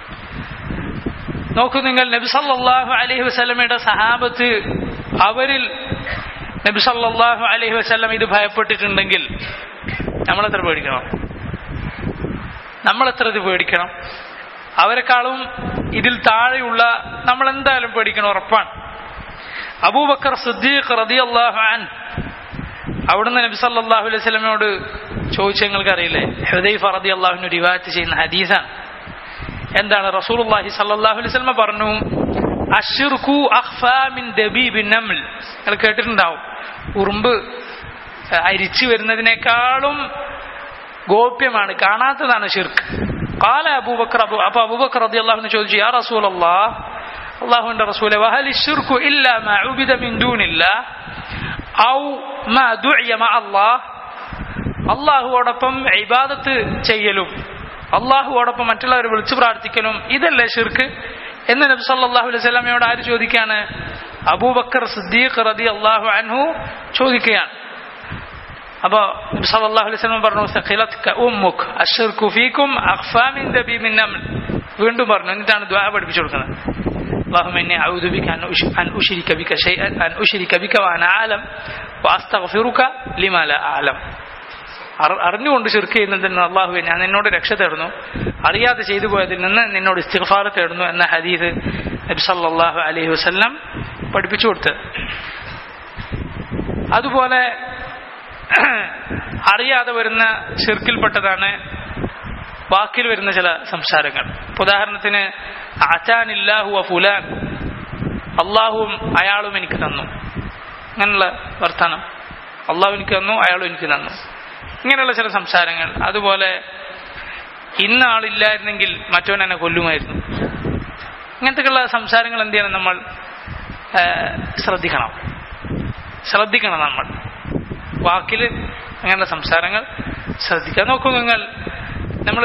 നോക്കൂ നിങ്ങൾ നബി സല്ലല്ലാഹു അലൈഹി വസല്ലമയുടെ സഹാബത്ത് അവരിൽ നബി സല്ലല്ലാഹു അലൈഹി വസല്ലം ഇത് ഭയപ്പെട്ടിട്ടുണ്ടെങ്കിൽ നമ്മളെത്ര പേടിക്കണം നമ്മളെത്ര ഇത് പേടിക്കണം അവരെക്കാളും ഇതിൽ താഴെയുള്ള നമ്മൾ എന്തായാലും പേടിക്കണം ഉറപ്പാണ് അബൂബക്കർ സിദ്ദീഖ് റളിയല്ലാഹു അൻ അവിടുന്ന് നബി സല്ലല്ലാഹു അലൈഹി വസല്ലമയോട് ചോദിച്ചു നിങ്ങൾക്ക് അറിയില്ലേ ഹുദൈഫ റളിയല്ലാഹുവിന് റിവായത്ത് ചെയ്യുന്ന ഹദീസാണ് എന്താണ് റസൂലുള്ളാഹി സല്ലല്ലാഹു അലൈഹി വസല്ലമ പറഞ്ഞു അശ്ർകു അഖ്ഫാ മിൻ ദബീബിൻ നംൽ നിങ്ങൾ കേട്ടിട്ടുണ്ടാവും ഉറുമ്പ് അഹ് അരിച്ചു വരുന്നതിനേക്കാളും ഗോപ്യമാണ് കാണാത്തതാണ് ഷിർക്ക് കാല അബൂബക്കർ അബു അപ്പൊ അബൂബക്കർ റളിയല്ലാഹു ചോദിച്ചു യാ റസൂലല്ലാഹ് അള്ളാഹുവിന്റെ റസൂലെ വഹൽ ഇശ്ർകു ഇല്ലാ മാ ഉബിദ മിൻ ദൂനില്ലാഹ് ഔ മാ ദുഇയ മഅ അല്ലാഹ് അള്ളാഹുവോടൊപ്പം ഇബാദത്ത് ചെയ്യലും അള്ളാഹുവോടൊപ്പം മറ്റുള്ളവർ വിളിച്ചു പ്രാർത്ഥിക്കലും ഇതല്ലേ ഷിർക്ക് എന്ന് നബി സല്ലല്ലാഹു അലൈഹി വസല്ലമയോട് ആര് ചോദിക്കുകയാണ് അബൂബക്കർ സിദ്ദീഖ് റതി അള്ളാഹു അൻഹു ചോദിക്കുകയാണ് അപ്പോ നബി സല്ലല്ലാഹു അലൈഹി വസല്ലം പറഞ്ഞു സഖിലത്ക ഉമ്മുക് അശ്ർകു ഫീകും അഖ്ഫാ മിൻ ദബീബിൻ നംൽ വീണ്ടും പറഞ്ഞു എന്നിട്ടാണ് ദുആ പഠിപ്പിച്ചു കൊടുക്കുന്നത് اللهم إني أعوذ بك أن أش- أن أشرك بك شيئا أن أشرك بك وأنا أعلم وأستغفرك لما لا أعلم അറി- അറിഞ്ഞുകൊണ്ട് ശിർക്ക് ചെയ്യുന്നതിൽ നിന്ന് അള്ളാഹുവെ ഞാൻ നിന്നോട് രക്ഷ തേടുന്നു അറിയാതെ ചെയ്തു പോയതിൽ നിന്ന് നിന്നോട് ഇസ്തിഗ്ഫാർ തേടുന്നു എന്ന ഹദീസ് നബി സല്ലല്ലാഹു അലൈഹി വസല്ലം പഠിപ്പിച്ചു കൊടുത്തത് അതുപോലെ അറിയാതെ വരുന്ന ഷിർക്കിൽപ്പെട്ടതാണ് വാക്കിൽ വരുന്ന ചില സംസാരങ്ങൾ ഇപ്പൊ ഉദാഹരണത്തിന് അറ്റാനില്ലാഹു വ ഫുലാൻ അള്ളാഹുവും അയാളും എനിക്ക് തന്നു അങ്ങനെയുള്ള വർത്തമാനം അള്ളാഹു എനിക്ക് തന്നു അയാളും എനിക്ക് തന്നു ഇങ്ങനെയുള്ള ചില സംസാരങ്ങൾ അതുപോലെ ഇന്ന ആളില്ലായിരുന്നെങ്കിൽ മറ്റവൻ എന്നെ കൊല്ലുമായിരുന്നു ഇങ്ങനത്തെയുള്ള സംസാരങ്ങൾ എന്ത് ചെയ്യണം നമ്മൾ ആ, ശ്രദ്ധിക്കണം ശ്രദ്ധിക്കണം നമ്മൾ വാക്കിൽ അങ്ങനെയുള്ള സംസാരങ്ങൾ ശ്രദ്ധിക്കുക നോക്കൂ നിങ്ങൾ നമ്മൾ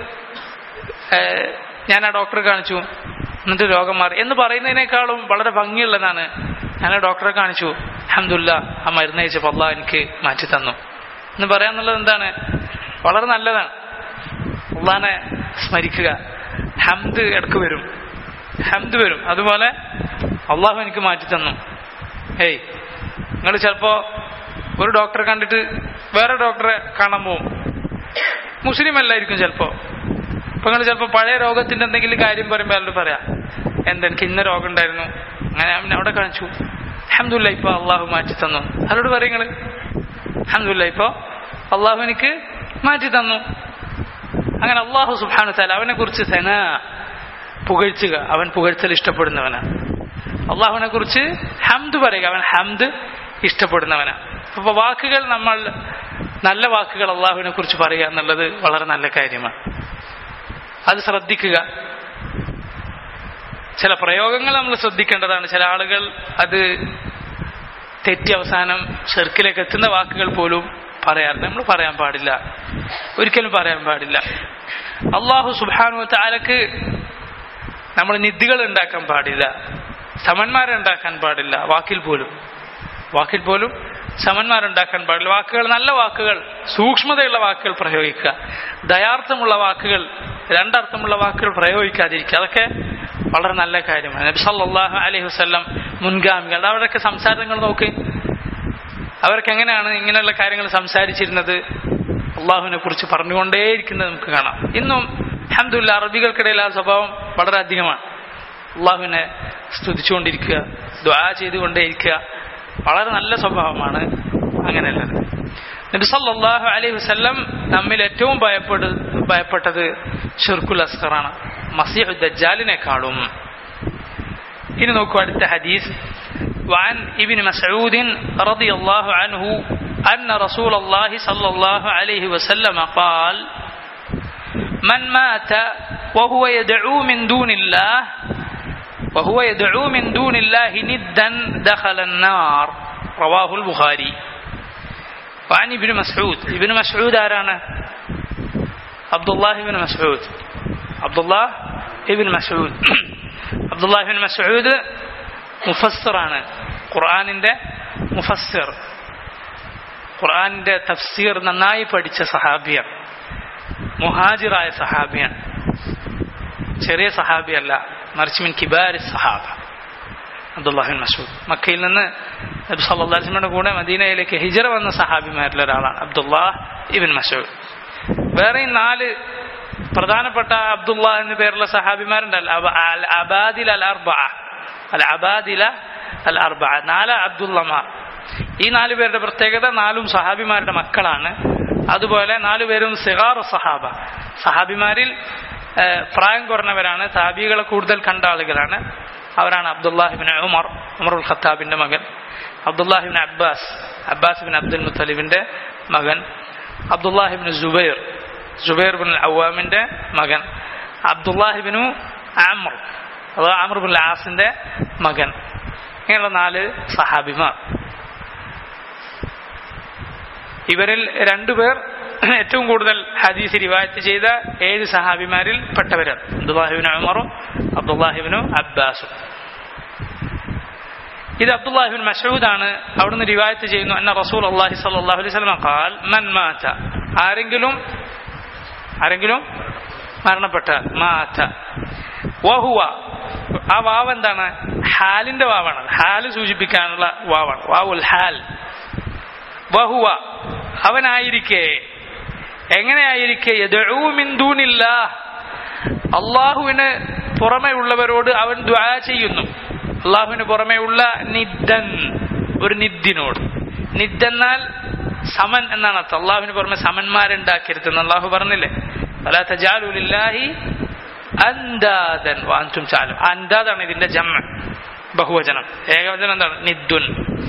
ഞാൻ ആ ഡോക്ടറെ കാണിച്ചു എന്നിട്ട് രോഗം മാറി എന്ന് പറയുന്നതിനേക്കാളും വളരെ ഭംഗിയുള്ളതാണ് ഞാൻ ആ ഡോക്ടറെ കാണിച്ചു അഹമ്മദില്ല ആ മരുന്ന് കഴിച്ചപ്പോൾ അള്ളാഹ് എനിക്ക് മാറ്റി തന്നു എന്ന് പറയാന്നുള്ളത് എന്താണ് വളരെ നല്ലതാണ് അള്ളാഹിനെ സ്മരിക്കുക ഹംദ് ഇടക്ക് വരും ഹംദ് വരും അതുപോലെ അള്ളാഹു എനിക്ക് മാറ്റി തന്നു ഏയ് നിങ്ങൾ ചിലപ്പോ ഒരു ഡോക്ടറെ കണ്ടിട്ട് വേറെ ഡോക്ടറെ കാണാൻ പോവും മുസ്ലിം അല്ലായിരിക്കും ചിലപ്പോ അപ്പൊ നിങ്ങൾ ചിലപ്പോ പഴയ രോഗത്തിന്റെ എന്തെങ്കിലും കാര്യം പറയുമ്പോൾ അയാളോട് പറയാം എന്താ എനിക്ക് ഇന്ന രോഗം ഉണ്ടായിരുന്നു അങ്ങനെ അവൻ അവിടെ കാണിച്ചു അഹമ്മദില്ല ഇപ്പൊ അള്ളാഹു മാറ്റി തന്നു അവരോട് പറയുങ്ങള് അഹമ്മദില്ല ഇപ്പൊ അള്ളാഹു എനിക്ക് മാറ്റി തന്നു അങ്ങനെ അള്ളാഹു സുബാനു താല അവനെ കുറിച്ച് സെന പുകഴ്ത്തുക അവൻ പുകഴ്ത്തൽ ഇഷ്ടപ്പെടുന്നവനാണ് അള്ളാഹുവിനെ കുറിച്ച് ഹംദ് പറയുക അവൻ ഹംദ് ഇഷ്ടപ്പെടുന്നവനാണ് അപ്പൊ വാക്കുകൾ നമ്മൾ നല്ല വാക്കുകൾ അള്ളാഹുവിനെ കുറിച്ച് പറയുക എന്നുള്ളത് വളരെ നല്ല കാര്യമാണ് അത് ശ്രദ്ധിക്കുക ചില പ്രയോഗങ്ങൾ നമ്മൾ ശ്രദ്ധിക്കേണ്ടതാണ് ചില ആളുകൾ അത് തെറ്റി അവസാനം ചെറുക്കിലേക്ക് എത്തുന്ന വാക്കുകൾ പോലും പറയാറുണ്ട് നമ്മൾ പറയാൻ പാടില്ല ഒരിക്കലും പറയാൻ പാടില്ല അള്ളാഹു സുബാനു താലക്ക് നമ്മൾ നിധികൾ ഉണ്ടാക്കാൻ പാടില്ല സമന്മാരെ ഉണ്ടാക്കാൻ പാടില്ല വാക്കിൽ പോലും വാക്കിൽ പോലും സമന്മാരുണ്ടാക്കാൻ പാടില്ല വാക്കുകൾ നല്ല വാക്കുകൾ സൂക്ഷ്മതയുള്ള വാക്കുകൾ പ്രയോഗിക്കുക ദയാർത്ഥമുള്ള വാക്കുകൾ രണ്ടർത്ഥമുള്ള വാക്കുകൾ പ്രയോഗിക്കാതിരിക്കുക അതൊക്കെ വളരെ നല്ല കാര്യമാണ് നബി സല്ലല്ലാഹു അലൈഹി വസല്ലം മുൻഗാമികൾ അവരുടെയൊക്കെ സംസാരങ്ങൾ നോക്ക് അവർക്ക് എങ്ങനെയാണ് ഇങ്ങനെയുള്ള കാര്യങ്ങൾ സംസാരിച്ചിരുന്നത് അള്ളാഹുവിനെ കുറിച്ച് പറഞ്ഞുകൊണ്ടേയിരിക്കുന്നത് നമുക്ക് കാണാം ഇന്നും അഹമ്മദില്ല അറബികൾക്കിടയിൽ ആ സ്വഭാവം വളരെ അധികമാണ് അള്ളാഹുവിനെ സ്തുതിച്ചുകൊണ്ടിരിക്കുക ദ്വാ ചെയ്തുകൊണ്ടേയിരിക്കുക വളരെ നല്ല സ്വഭാവമാണ് അങ്ങനെയുള്ളത് നബി സല്ലല്ലാഹു അലൈഹി വസല്ലം നമ്മിൽ ഏറ്റവും ഭയപ്പെട്ട് ഭയപ്പെട്ടത് ഷിർക്കുൽ അസ്കറാണ് മസീഹ് ദജ്ജാലിനെക്കാളും ഇനി നോക്കൂ അടുത്ത ഹദീസ് وعن ابن مسعود رضي الله عنه أن رسول الله صلى الله عليه وسلم قال من مات وهو يدعو من دون الله وهو يدعو من دون الله ندا دخل النار رواه البخاري وعن ابن مسعود ابن مسعود آرانا عبد الله بن مسعود عبد الله ابن مسعود عبد الله بن مسعود മുഫസ്സിറാണ് ഖുർആാനിന്റെ മുഫസ്സിർ ഖുർആാനിന്റെ തഫ്സീർ നന്നായി പഠിച്ച സഹാബിയാണ് മുഹാജിറായ സഹാബിയാണ് ചെറിയ സഹാബിയല്ല മറിച്ച് മിൻ കിബാരി സഹാബ അബ്ദുല്ലാഹിൻ മസൂദ് മക്കയിൽ നിന്ന് നബി സല്ലാസ്മയുടെ കൂടെ മദീനയിലേക്ക് ഹിജറ വന്ന സഹാബിമാരിൽ ഒരാളാണ് അബ്ദുല്ലാഹ് ഇബിൻ മസൂദ് വേറെ നാല് പ്രധാനപ്പെട്ട അബ്ദുള്ള എന്ന പേരുള്ള സഹാബിമാരുണ്ടല്ലോ അൽ അബാദിൽ അൽ അർബ അൽ അബാദില അൽ അർബ നാല് അബ്ദുള്ളമാർ ഈ നാലു പേരുടെ പ്രത്യേകത നാലും സഹാബിമാരുടെ മക്കളാണ് അതുപോലെ നാലുപേരും സിഗാർ സഹാബ സഹാബിമാരിൽ പ്രായം കുറഞ്ഞവരാണ് താബികളെ കൂടുതൽ കണ്ട ആളുകളാണ് അവരാണ് അബ്ദുല്ലാഹിബിൻ ഉമർ ഉമറുൽ ഖത്താബിന്റെ മകൻ അബ്ദുല്ലാഹിബിൻ അബ്ബാസ് അബ്ബാസ് ബിൻ അബ്ദുൽ മുത്തലിബിന്റെ മകൻ അബ്ദുല്ലാഹിബിൻ ജുബൈർ ജുബൈർ ബിൻ അവാമിന്റെ മകൻ അബ്ദുല്ലാഹിബിനു ആമർ അഥവാ ആമർ ബിൻ ആസിന്റെ മകൻ ഇങ്ങനെയുള്ള നാല് സഹാബിമാർ ഇവരിൽ രണ്ടുപേർ ഏറ്റവും കൂടുതൽ ഹദീസ് റിവായത്ത് ചെയ്ത ഏഴ് സഹാബിമാരിൽ പെട്ടവരാണ് അബ്ദുല്ലാഹിബിൻ ഉമറും അബ്ദുല്ലാഹിബിനും അബ്ബാസും ഇത് അബ്ദുല്ലാഹിബിൻ മസൂദാണ് അവിടുന്ന് റിവായത്ത് ചെയ്യുന്നു എന്ന റസൂൽ അള്ളാഹി സല്ലാഹു അലൈഹി സ്വലം ഖാൽ മൻ മാറ്റ ആരെങ്കിലും ആരെങ്കിലും മരണപ്പെട്ട മാറ്റ വഹുവ ആ വാവ് എന്താണ് ഹാലിന്റെ വാവാണ് ഹാല് സൂചിപ്പിക്കാനുള്ള വാവാണ് വാവുൽ ഹാൽ വഹുവ അവനായിരിക്കെ എങ്ങനെയായിരിക്കെ യദൂമിന്ദൂനില്ല അള്ളാഹുവിന് പുറമെ ഉള്ളവരോട് അവൻ ദ്വാ ചെയ്യുന്നു അള്ളാഹുവിന് പുറമെ ഉള്ള നിദ്ദൻ ഒരു നിദ്ദിനോട് നിദ്ദെന്നാൽ സമൻ എന്നാണ് അർത്ഥം അള്ളാഹുവിന് പുറമെ സമന്മാരുണ്ടാക്കരുതെന്ന് അള്ളാഹു പറഞ്ഞില്ലേ അലാ തജാലുലില്ലാഹി അന്താദൻ വാൻറ്റും ചാലും അന്താദാണ് ഇതിന്റെ ജമ്മ ബഹുവചനം ഏകവചനം എന്താണ് നിദ്ദുൻ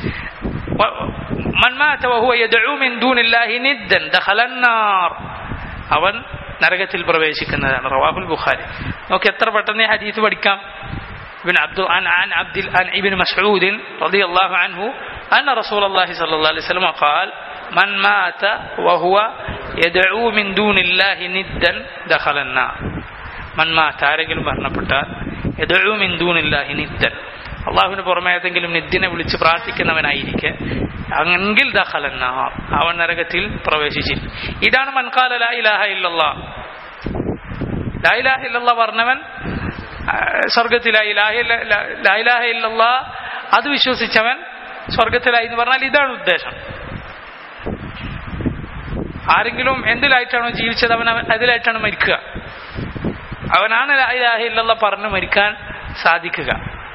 من مات وهو يدعو من دون الله ندا دخل النار അവൻ നരകത്തിൽ പ്രവേശിക്കുന്നതാണ് റവാഹുൽ ബുഖാരി നമുക്ക് എത്ര പെട്ടെന്ന് ഈ ഹദീസ് പഠിക്കാം ابن عبد عن عن عبد عن ابن مسعود رضي الله عنه أن رسول الله صلى الله عليه وسلم قال من مات وهو യദ്ഉ മിൻ ദൂനില്ലാഹി നിദ്ദൻ ദഖലന്ന മൻ മാത ആരെങ്കിലും മരണപ്പെട്ടാൽ യദ്ഉ മിൻ ദൂനില്ലാഹി നിദ്ദൻ അള്ളാഹുവിന് പുറമെ ഏതെങ്കിലും നിദ്ദിനെ വിളിച്ച് പ്രാർത്ഥിക്കുന്നവനായിരിക്കെ എങ്കിൽ ദഖലന്ന അവൻ നരകത്തിൽ പ്രവേശിച്ചില്ല ഇതാണ് മൻകാല ലാ ഇലാഹ ഇല്ലല്ലാ ലാ ഇലാഹ ഇല്ലല്ലാ പറഞ്ഞവൻ ആ, സ്വർഗത്തിലായി ലാ ഇല- ലാ- ലാ ഇലാഹ ഇല്ലല്ലാ അത് വിശ്വസിച്ചവൻ സ്വർഗത്തിലായി എന്ന് പറഞ്ഞാൽ ഇതാണ് ഉദ്ദേശം ആരെങ്കിലും എന്തിലായിട്ടാണോ ജീവിച്ചത് അവൻ അവൻ അതിലായിട്ടാണ് മരിക്കുക അവനാണ് ലാ ഇലാഹ ഇല്ലല്ലാ പറഞ്ഞ് മരിക്കാൻ സാധിക്കുക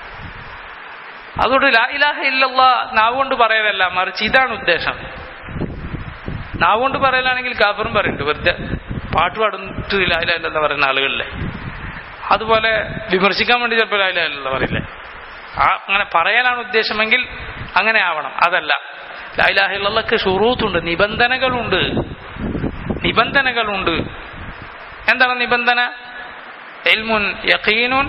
അതുകൊണ്ട് ലാ ഇലാഹ ഇല്ലല്ലാ നാവ് കൊണ്ട് പറയലല്ല മറിച്ച് ഇതാണ് ഉദ്ദേശം നാവ് കൊണ്ട് പറയലാണെങ്കിൽ കാഫറും പറയുന്നുണ്ട് വെറുതെ പാട്ട് പാടുന്നിട്ട് ലാ ഇലാഹ ഇല്ലല്ലാ പറയുന്ന ആളുകളിലെ അതുപോലെ വിമർശിക്കാൻ വേണ്ടി ചിലപ്പോൾ ലാ ഇലാഹ ഇല്ലല്ലാ പറയില്ലേ ആ അങ്ങനെ പറയാനാണ് ഉദ്ദേശമെങ്കിൽ അങ്ങനെ ആവണം അതല്ല ലാ ഇലാഹ ഇല്ലല്ലാക്ക് ഷുറൂത്തുണ്ട് നിബന്ധനകളുണ്ട് നിബന്ധനകളുണ്ട് എന്താണ് നിബന്ധന ഇൽമുൻ യഖീനുൻ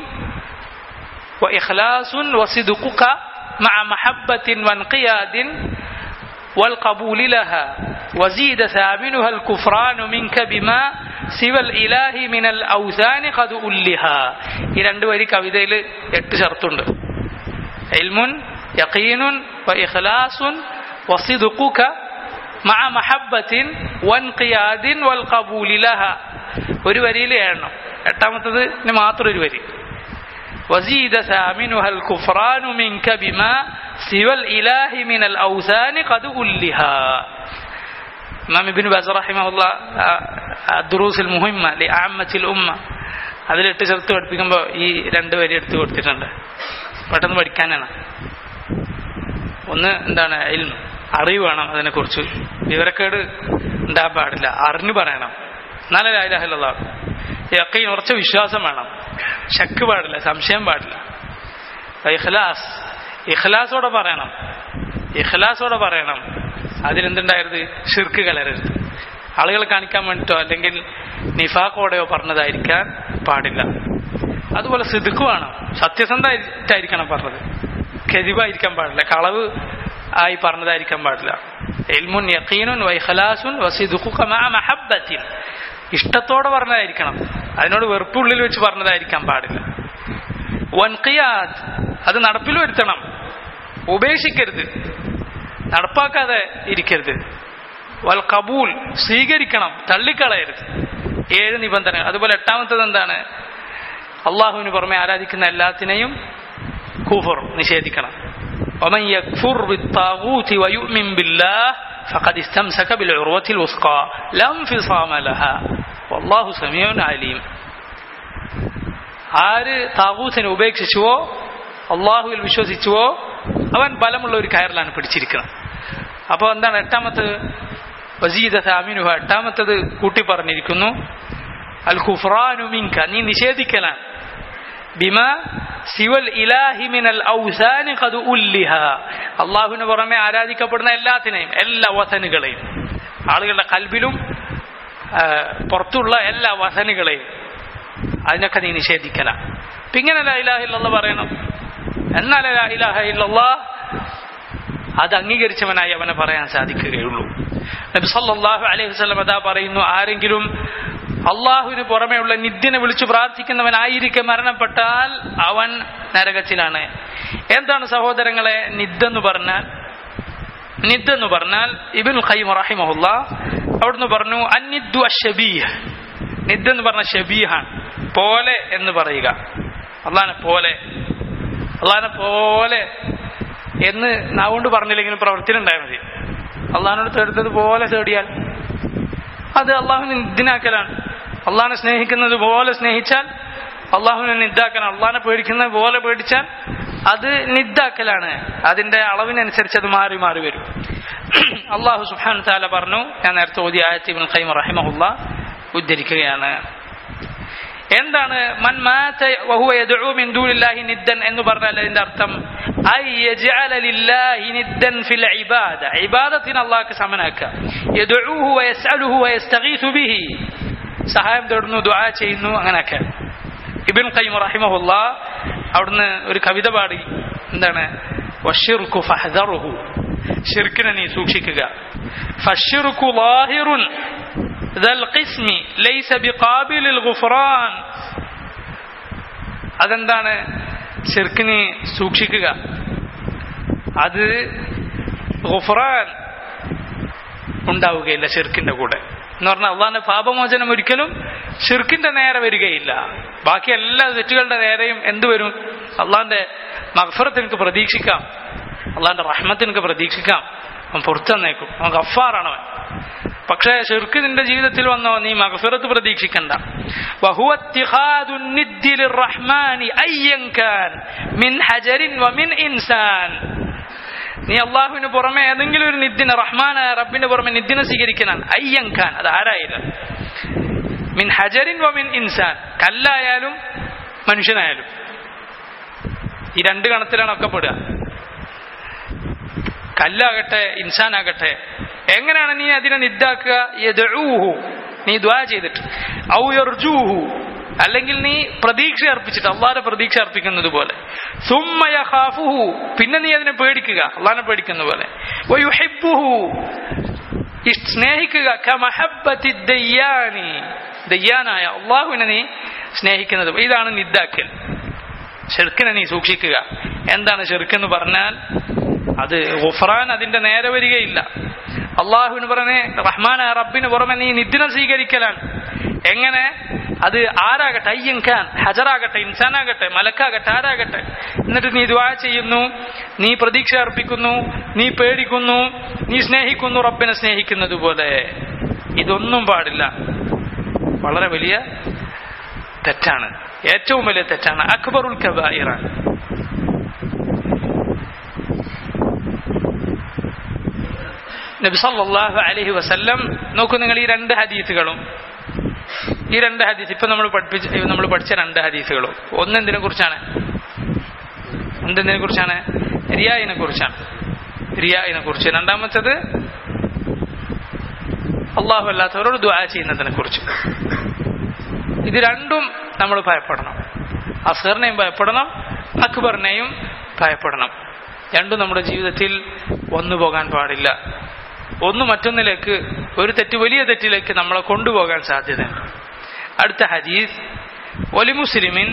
وإخلاص وصدقك مع محبة وانقياد والقبول لها وزيد ثامنها الكفران منك بما سوى الإله من الأوثان قد ألها ഈ രണ്ട് വരി കവിതയിൽ എട്ട് ഷർത്തുണ്ട് ഇൽമുൻ യഖീനുൻ വഇഖ്ലാസുൻ വസിദ്ഖുക മഅ മഹബ്ബത്തിൻ വൻഖിയാദിൻ വൽഖബൂലി ലഹ ഒരു വരിയിൽ ഏഴണം എട്ടാമത്തത് മാത്രം ഒരു വരി وزيد ثامنها الكفران منك بما سوى الإله من الأوثان قد ألها ഇമാം ഇബിൻ ബസ് റഹിമഹുല്ല ദുറൂസിൽ മുഹിമ്മ ലി ആമത്തിൽ ഉമ്മ അതിലെട്ട് ചേർത്ത് പഠിപ്പിക്കുമ്പോൾ ഈ രണ്ട് വരി എടുത്ത് കൊടുത്തിട്ടുണ്ട് പെട്ടെന്ന് പഠിക്കാനാണ് ഒന്ന് എന്താണ് ഇൽമ അറിവ് വേണം അതിനെക്കുറിച്ച് വിവരക്കേട് ഉണ്ടാകാൻ പാടില്ല അറിഞ്ഞു പറയണം എന്നാലേ ലായിലാഹില്ല യക്കീൻ ഉറച്ച വിശ്വാസം വേണം ശക്ക് പാടില്ല സംശയം പാടില്ല ഇഖ്ലാസ് ഇഖ്ലാസോടെ പറയണം ഇഖ്ലാസോടെ പറയണം അതിലെന്തുണ്ടായത് ഷിർക്ക് കലരരുത് ആളുകൾ കാണിക്കാൻ വേണ്ടിട്ടോ അല്ലെങ്കിൽ നിഫാഖോടെയോ പറഞ്ഞതായിരിക്കാൻ പാടില്ല അതുപോലെ സിദുക്ക് വേണം സത്യസന്ധമായിട്ടായിരിക്കണം പറഞ്ഞത് ഖെതിബായിരിക്കാൻ പാടില്ല കളവ് ആയി പറഞ്ഞതായിരിക്കാൻ പാടില്ല എൽമുൻ യഖീനുൻ വൈഖലാസുൻ വസിദുഖുക മഅ മഹബ്ബത്തിൻ ഇഷ്ടത്തോടെ പറഞ്ഞതായിരിക്കണം അതിനോട് വെറുപ്പുള്ളിൽ വെച്ച് പറഞ്ഞതായിരിക്കാൻ പാടില്ല വൻകിയാത് അത് നടപ്പിൽ വരുത്തണം ഉപേക്ഷിക്കരുത് നടപ്പാക്കാതെ ഇരിക്കരുത് വൽ കബൂൽ സ്വീകരിക്കണം തള്ളിക്കളയരുത് ഏഴ് നിബന്ധനകൾ അതുപോലെ എട്ടാമത്തത് എന്താണ് അള്ളാഹുവിന് പുറമെ ആരാധിക്കുന്ന എല്ലാത്തിനെയും കൂഫർ നിഷേധിക്കണം ومن يكفر بالطاغوت ويؤمن بالله فقد استمسك بالعروة الوثقى لا انفصام لها والله سميع عليم ആര് താകൂത്തിനെ ഉപേക്ഷിച്ചുവോ അള്ളാഹുവിൽ വിശ്വസിച്ചുവോ അവൻ ബലമുള്ള ഒരു കയറിലാണ് പിടിച്ചിരിക്കുന്നത് അപ്പോൾ എന്താണ് എട്ടാമത്തത് വസീദ സാമിനുഹ എട്ടാമത്തത് കൂട്ടി പറഞ്ഞിരിക്കുന്നു അൽ ഖുഫ്റാനു മിൻക നീ നിഷേധിക്കലാണ് ബിമ സിവൽ ഇലാഹി മിനൽ ഔസാനി ഖദ് ഉല്ലിഹ അള്ളാഹുവിന് പുറമെ ആരാധിക്കപ്പെടുന്ന എല്ലാത്തിനെയും എല്ലാ വസനുകളെയും ആളുകളുടെ കൽബിലും ആ, പുറത്തുള്ള എല്ലാ വസനുകളെയും അതിനൊക്കെ നീ നിഷേധിക്കല അപ്പൊ ഇങ്ങനെ ലാ ഇലാഹ ഇല്ലല്ലാ പറയണം എന്നാലേ ലാ ഇലാഹ ഇല്ലല്ലാ അത് അംഗീകരിച്ചവനായി അവനെ പറയാൻ സാധിക്കുകയുള്ളൂ നബി സല്ലല്ലാഹു അലൈഹി വസല്ലം അതാ പറയുന്നു ആരെങ്കിലും അള്ളാഹുവിന് പുറമെയുള്ള നിദ്യനെ വിളിച്ചു പ്രാർത്ഥിക്കുന്നവനായിരിക്കെ മരണപ്പെട്ടാൽ അവൻ നരകത്തിലാണ് എന്താണ് സഹോദരങ്ങളെ നിദ്ദെന്ന് പറഞ്ഞാൽ നിദ്ദെന്ന് പറഞ്ഞാൽ ഇബിൻ ഖൈം റഹിമഹുല്ല അവിടുന്ന് പറഞ്ഞു അന്നിദ്ദു അഷബീഹ് നിദ്ദെന്ന് പറഞ്ഞ ഷബീഹാണ് പോലെ എന്ന് പറയുക അള്ളാനെ പോലെ അള്ളാനെ പോലെ എന്ന് നാവുകൊണ്ട് പറഞ്ഞില്ലെങ്കിലും പ്രവർത്തിയിൽ ഉണ്ടായാൽ മതി അള്ളഹാനോട് തേടുന്നത് പോലെ തേടിയാൽ അത് അള്ളാഹുവിനെ നിദ്ദിനാക്കലാണ് അള്ളാഹിനെ സ്നേഹിക്കുന്നത് പോലെ സ്നേഹിച്ചാൽ അള്ളാഹുവിനെ നിദ്ദാക്കണം അള്ളാഹിനെ പേടിക്കുന്നത് പോലെ പേടിച്ചാൽ അത് നിദ്ദാക്കലാണ് അതിന്റെ അളവിനനുസരിച്ച് അത് മാറി മാറി വരും അള്ളാഹു സുഹാൻ താല പറഞ്ഞു ഞാൻ നേരത്തെ ഓതി ആയത്തിബിൻ ഖൈം റഹിമഹുല്ല ഉദ്ധരിക്കുകയാണ് എന്താണ് മൻ മാത വഹുവ യദ്ഉ മിൻ ദൂനില്ലാഹി നിദ്ദൻ എന്ന് പറഞ്ഞാൽ അതിന്റെ അർത്ഥം ഐ യജ്അല ലില്ലാഹി നിദ്ദൻ ഫിൽ ഇബാദ ഇബാദത്തിന് അല്ലാഹുക്ക് സമനാക്കുക യദ്ഉഹു വയസ്അലുഹു വയസ്തഗീസു ബിഹി സഹായം തേടുന്നു ദുആ ചെയ്യുന്നു അങ്ങനെയൊക്കെ ഇബ്ൻ ഖയ്യിം റഹിമഹുല്ലാ അവിടുന്ന് ഒരു കവിത പാടി എന്താണ് വഷിർക്കു ഫഹ്ദറുഹു ഷിർക്കിനെ നീ സൂക്ഷിക്കുക ഫഷിർക്കു ലാഹിറുൻ ذا القسم ليس بقابل الغفران അതെന്താണ് ഷിർക്കിനെ സൂക്ഷിക്കുക അത് ഗുഫറാൻ ഉണ്ടാവുകയില്ല ഷിർക്കിന്റെ കൂടെ എന്ന് പറഞ്ഞാൽ അള്ളാന്റെ പാപമോചനം ഒരിക്കലും ഷിർക്കിന്റെ നേരെ വരികയില്ല ബാക്കി എല്ലാ തെറ്റുകളുടെ നേരെയും എന്ത് വരും അള്ളാന്റെ മഗ്ഫറത്ത് എനിക്ക് പ്രതീക്ഷിക്കാം അള്ളാന്റെ റഹ്മത്ത് എനിക്ക് പ്രതീക്ഷിക്കാം അവൻ പുറത്തു തന്നേക്കും അവൻ ഗഫാറാണ് അവൻ പക്ഷേ ഷിർക്ക് നിന്റെ ജീവിതത്തിൽ വന്നോ നീ മഗ്ഫിറത്ത് പ്രതീക്ഷിക്കണ്ട വഹുവ ഇത്തിഖാദു الند للرحمن أيا كان من حجر ومن إنسان നീ അള്ളാഹുവിന് പുറമെ ഏതെങ്കിലും ഒരു നിദ്ദിനെ റഹ്മാനായ റബ്ബിന് പുറമെ നിദ്ദിനെ സ്വീകരിക്കണം അയ്യൻ ഖാൻ അത് ആരായാലും മിൻ ഹജറിൻ വ മിൻ ഇൻസാൻ കല്ലായാലും മനുഷ്യനായാലും ഈ രണ്ട് ഗണത്തിലാണ് ഒക്കെ പെടുക കല്ലാകട്ടെ ഇൻസാനാകട്ടെ എങ്ങനെയാണ് നീ അതിനെ നിദ്ദാക്കുക യദ്ഊഹു നീ ദ്വാ ചെയ്തിട്ട് ഔ യർജൂഹു അല്ലെങ്കിൽ നീ പ്രതീക്ഷ അർപ്പിച്ചിട്ട് അള്ളാഹെ പ്രതീക്ഷ അർപ്പിക്കുന്നത് പോലെ സുമ്മയഹാഫുഹു പിന്നെ നീ അതിനെ പേടിക്കുക അള്ളാഹിനെ പേടിക്കുന്ന പോലെ വയുഹിബ്ബുഹു ഇഷ്- സ്നേഹിക്കുക കമഹബ്ബത്തി ദയ്യാനി ദയ്യാനായ അള്ളാഹുവിനെ നീ സ്നേഹിക്കുന്നത് പോലെ. ഇതാണ് നിദ്ദാക്കൽ ഷെർക്കിനെ നീ സൂക്ഷിക്കുക എന്താണ് ഷെർക്ക് പറഞ്ഞാൽ അത് ഗുഫറാൻ അതിന്റെ നേരെ വരികയില്ല അള്ളാഹുവിന് പുറമെ റഹ്മാൻ റബ്ബിന് പുറമെ നീ നിദ്ദിനം സ്വീകരിക്കലാണ് എങ്ങനെ അത് ആരാകട്ടെ അയ്യൻഖാൻ ഹജറാകട്ടെ ഇൻസാനാകട്ടെ മലക്കാകട്ടെ ആരാകട്ടെ എന്നിട്ട് നീ ദ്വാ ചെയ്യുന്നു നീ പ്രതീക്ഷ അർപ്പിക്കുന്നു നീ പേടിക്കുന്നു നീ സ്നേഹിക്കുന്നു റബ്ബിനെ സ്നേഹിക്കുന്നത് പോലെ ഇതൊന്നും പാടില്ല വളരെ വലിയ തെറ്റാണ് ഏറ്റവും വലിയ തെറ്റാണ് അക്ബറുൽ കബായിറാണ് നബി സല്ലല്ലാഹു അലൈഹി വസല്ലം നോക്കൂ നിങ്ങൾ ഈ രണ്ട് ഹദീസുകളും ഈ രണ്ട് ഹദീസ് ഇപ്പൊ നമ്മൾ പഠിപ്പിച്ച നമ്മൾ പഠിച്ച രണ്ട് ഹദീസുകളും ഒന്ന് എന്തിനെ കുറിച്ചാണ് എന്തെന്തിനെ കുറിച്ചാണ് റിയായിനെ കുറിച്ചാണ് റിയായിനെ കുറിച്ച് രണ്ടാമത്തേത് അള്ളാഹു അല്ലാത്തവരോട് ദ്വാ ചെയ്യുന്നതിനെ കുറിച്ച് ഇത് രണ്ടും നമ്മൾ ഭയപ്പെടണം അസറിനെയും ഭയപ്പെടണം അക്ബറിനെയും ഭയപ്പെടണം രണ്ടും നമ്മുടെ ജീവിതത്തിൽ വന്നു പോകാൻ പാടില്ല ഒന്ന് മറ്റൊന്നിലേക്ക് ഒരു തെറ്റ് വലിയ തെറ്റിലേക്ക് നമ്മളെ കൊണ്ടുപോകാൻ സാധ്യതയുണ്ട് അടുത്ത ഹദീസ് ഒലി മുസ്ലിമിൻ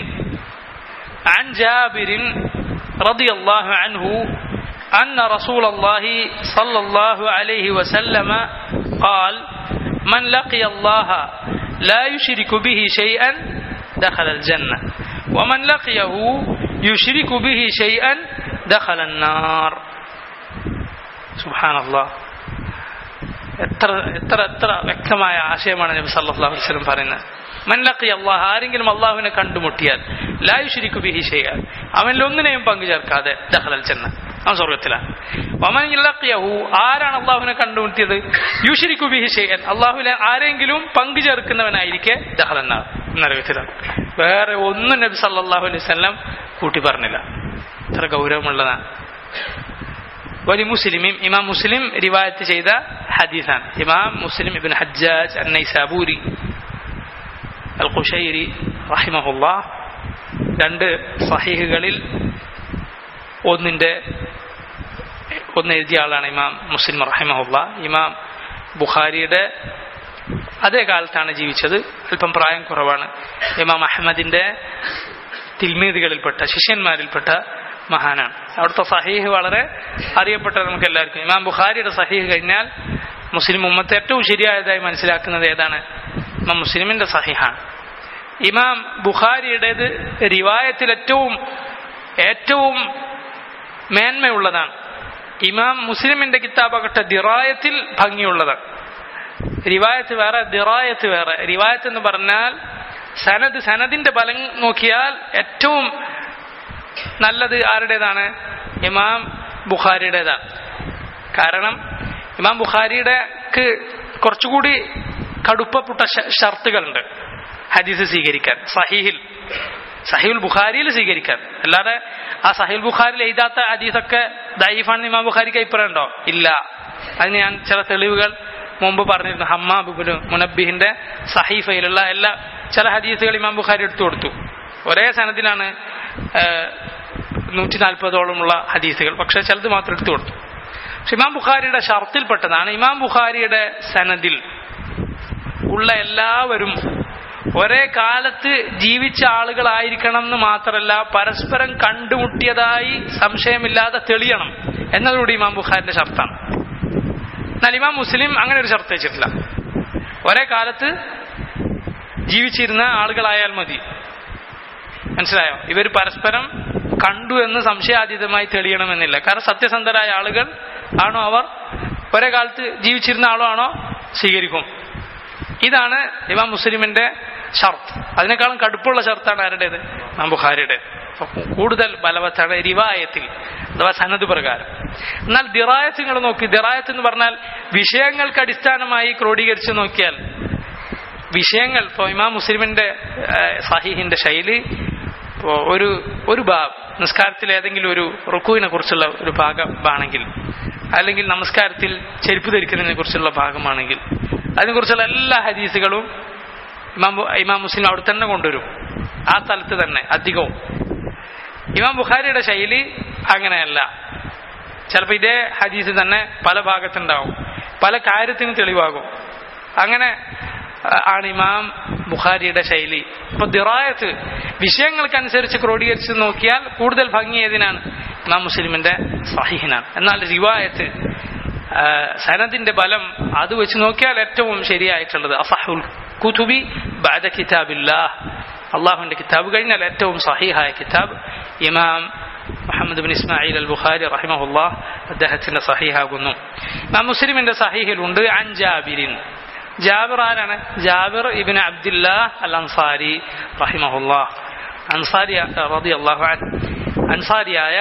عن جابر رضي الله عنه أن رسول الله صلى الله عليه وسلم قال من لقي الله لا يشرك به شيئا دخل الجنة ومن لقيه يشرك به شيئا دخل النار سبحان الله എത്ര എത്ര എത്ര വ്യക്തമായ ആശയമാണ് നബി സല്ലല്ലാഹു അലൈഹി വസല്ലം പറയുന്നത് മൻലഖി അള്ളാഹ് ആരെങ്കിലും അള്ളാഹുവിനെ കണ്ടുമുട്ടിയാൽ ലായു ശരിക്കു ബിഹി ചെയ്യാൻ അവനിൽ ഒന്നിനെയും പങ്കു ചേർക്കാതെ ദഹലൽ ചെന്ന അവൻ സ്വർഗത്തിലാണ് വമൻ ഇല്ലഖിയഹു ആരാണ് അള്ളാഹുവിനെ കണ്ടുമുട്ടിയത് യുഷിരിക്കു ബിഹി ചെയ്യാൻ അള്ളാഹുവിനെ ആരെങ്കിലും പങ്കു ചേർക്കുന്നവനായിരിക്കെ ദഹലന്നാർ നരകത്തിലാണ് വേറെ ഒന്നും നബി സല്ലല്ലാഹു അലൈഹി വസല്ലം കൂട്ടി പറഞ്ഞില്ല ഇത്ര ഗൗരവമുള്ളതാണ് വലി മുസ്ലിമും ഇമാം മുസ്ലിം റിവായത്ത് ചെയ്ത ഹദീസാണ് ഇമാം മുസ്ലിം ഇബിൻ ഹജ്ജാജ് അന്നൈസാബൂരി അൽ ഖുഷൈരി റഹിമഹുല്ല രണ്ട് സഹീഹുകളിൽ ഒന്നിന്റെ ഒന്ന് എഴുതിയ ആളാണ് ഇമാം മുസ്ലിം റഹിമഹുല്ല ഇമാം ബുഖാരിയുടെ അതേ കാലത്താണ് ജീവിച്ചത് അല്പം പ്രായം കുറവാണ് ഇമാം അഹമ്മദിന്റെ തിൽമീദികളിൽപ്പെട്ട ശിഷ്യന്മാരിൽപ്പെട്ട മഹാനാണ് അവിടുത്തെ സഹീഹ് വളരെ അറിയപ്പെട്ട നമുക്ക് എല്ലാവർക്കും ഇമാം ബുഖാരിയുടെ സഹീഹ് കഴിഞ്ഞാൽ മുസ്ലിം ഉമ്മത്ത് ഏറ്റവും ശരിയായതായി മനസ്സിലാക്കുന്നത് ഏതാണ് ഇമാം മുസ്ലിമിന്റെ സഹീഹാണ് ഇമാം ബുഖാരിയുടേത് റിവായത്തിൽ ഏറ്റവും ഏറ്റവും മേന്മയുള്ളതാണ് ഇമാം മുസ്ലിമിന്റെ കിതാബാകട്ടെ ദിറായത്തിൽ ഭംഗിയുള്ളതാണ് റിവായത്ത് വേറെ ദിറായത്ത് വേറെ റിവായത്ത് എന്ന് പറഞ്ഞാൽ സനദ് സനദിന്റെ ബലം നോക്കിയാൽ ഏറ്റവും നല്ലത് ആരുടേതാണ് ഇമാം ബുഖാരിയുടേതാണ് കാരണം ഇമാം ബുഖാരിയുടെ കുറച്ചുകൂടി കടുപ്പപ്പെട്ട ഷർത്തുകളുണ്ട് ഹദീസ് സ്വീകരിക്കാൻ സഹീഹിൽ സഹീൽ ബുഖാരിയിൽ സ്വീകരിക്കാൻ അല്ലാതെ ആ സഹീൽ ബുഖാരിൽ എഴുതാത്ത ഹദീസൊക്കെ ദൈഫാണ് ഇമാം ബുഖാരിക്ക് അഭിപ്രായം ഉണ്ടോ ഇല്ല അതിന് ഞാൻ ചില തെളിവുകൾ മുമ്പ് പറഞ്ഞിരുന്നു ഹമ്മാബുബുന് മുനബിഹിന്റെ സഹീഫയിലുള്ള എല്ലാ ചില ഹദീസുകൾ ഇമാം ബുഖാരി എടുത്തു കൊടുത്തു ഒരേ സനദിലാണ് നൂറ്റി നാൽപ്പതോളമുള്ള ഹദീസുകൾ പക്ഷെ ചിലത് മാത്രം എടുത്തു കൊടുത്തു പക്ഷെ ഇമാം ബുഖാരിയുടെ ഷർത്തിൽപ്പെട്ടതാണ് ഇമാം ബുഖാരിയുടെ സനദിൽ ഉള്ള എല്ലാവരും ഒരേ കാലത്ത് ജീവിച്ച ആളുകളായിരിക്കണം എന്ന് മാത്രമല്ല പരസ്പരം കണ്ടുമുട്ടിയതായി സംശയമില്ലാതെ തെളിയണം എന്നതുകൂടി ഇമാം ബുഖാരിന്റെ ഷർത്താണ് എന്നാൽ ഇമാം മുസ്ലിം അങ്ങനെ ഒരു ഷർത്ത് വെച്ചിട്ടില്ല ഒരേ കാലത്ത് ജീവിച്ചിരുന്ന ആളുകളായാൽ മതി മനസ്സിലായോ ഇവർ പരസ്പരം കണ്ടു എന്ന് സംശയാതീതമായി തെളിയണമെന്നില്ല കാരണം സത്യസന്ധരായ ആളുകൾ ആണോ അവർ ഒരേ കാലത്ത് ജീവിച്ചിരുന്ന ആളോ ആണോ സ്വീകരിക്കും ഇതാണ് ഇമാം മുസ്ലിമിന്റെ ഷർത്ത് അതിനേക്കാളും കടുപ്പുള്ള ഷർത്താണ് ആരുടേത് ഇമാം ബുഖാരിയുടെ അപ്പൊ കൂടുതൽ ബലവത്താണ് റിവായത്തിൽ അഥവാ സനത് പ്രകാരം എന്നാൽ ദിറായത്തുകൾ നോക്കി ദിറായത്ത് എന്ന് പറഞ്ഞാൽ വിഷയങ്ങൾക്ക് അടിസ്ഥാനമായി ക്രോഡീകരിച്ച് നോക്കിയാൽ വിഷയങ്ങൾ ഇപ്പോൾ ഇമാം മുസ്ലിമിന്റെ സഹീഹിന്റെ ശൈലി ഇപ്പോ ഒരു ഒരു ബാബ് നിസ്കാരത്തിൽ ഏതെങ്കിലും ഒരു റുക്കുവിനെ കുറിച്ചുള്ള ഒരു ഭാഗമാണെങ്കിൽ അല്ലെങ്കിൽ നമസ്കാരത്തിൽ ചെരുപ്പ് ധരിക്കുന്നതിനെ കുറിച്ചുള്ള ഭാഗമാണെങ്കിൽ അതിനെക്കുറിച്ചുള്ള എല്ലാ ഹദീസുകളും ഇമാം ഇമാം മുസ്ലിം അവിടെ തന്നെ കൊണ്ടുവരും ആ സ്ഥലത്ത് തന്നെ അധികവും ഇമാം ബുഖാരിയുടെ ശൈലി അങ്ങനെയല്ല ചിലപ്പോൾ ഇതേ ഹദീസ് തന്നെ പല ഭാഗത്തുണ്ടാവും പല കാര്യത്തിനും തെളിവാകും അങ്ങനെ ആണ് ഇമാം ബുഖാരിയുടെ ശൈലി അപ്പൊ ദിറായത്ത് വിഷയങ്ങൾക്കനുസരിച്ച് ക്രോഡീകരിച്ച് നോക്കിയാൽ കൂടുതൽ ഭംഗി ഏതിനാണ് ഇമാം മുസ്ലിമിന്റെ സഹിഹിനാണ് എന്നാൽ റിവായത്ത് സനദിന്റെ ബലം അത് വെച്ച് നോക്കിയാൽ ഏറ്റവും ശരിയായിട്ടുള്ളത് അസഹുൽ കുതുബി ബാദ കിതാബില്ലാ അള്ളാഹുവിന്റെ കിതാബ് കഴിഞ്ഞാൽ ഏറ്റവും സഹിഹായ കിതാബ് ഇമാം Muhammad bin Ismail al Bukhari റഹിമഹുല്ലാ അദ്ദേഹത്തിന്റെ സഹിഹാകുന്നു ഇമാം മുസ്ലിമിന്റെ സഹിഹിലുണ്ട് അൻജാബിരിൻ ജാബിർ ആരാണ് Jabir ibn Abdullah al Ansari റഹിമഹുല്ലാ അൻസാരി റതി അള്ളാഹു അൻസാരിയായ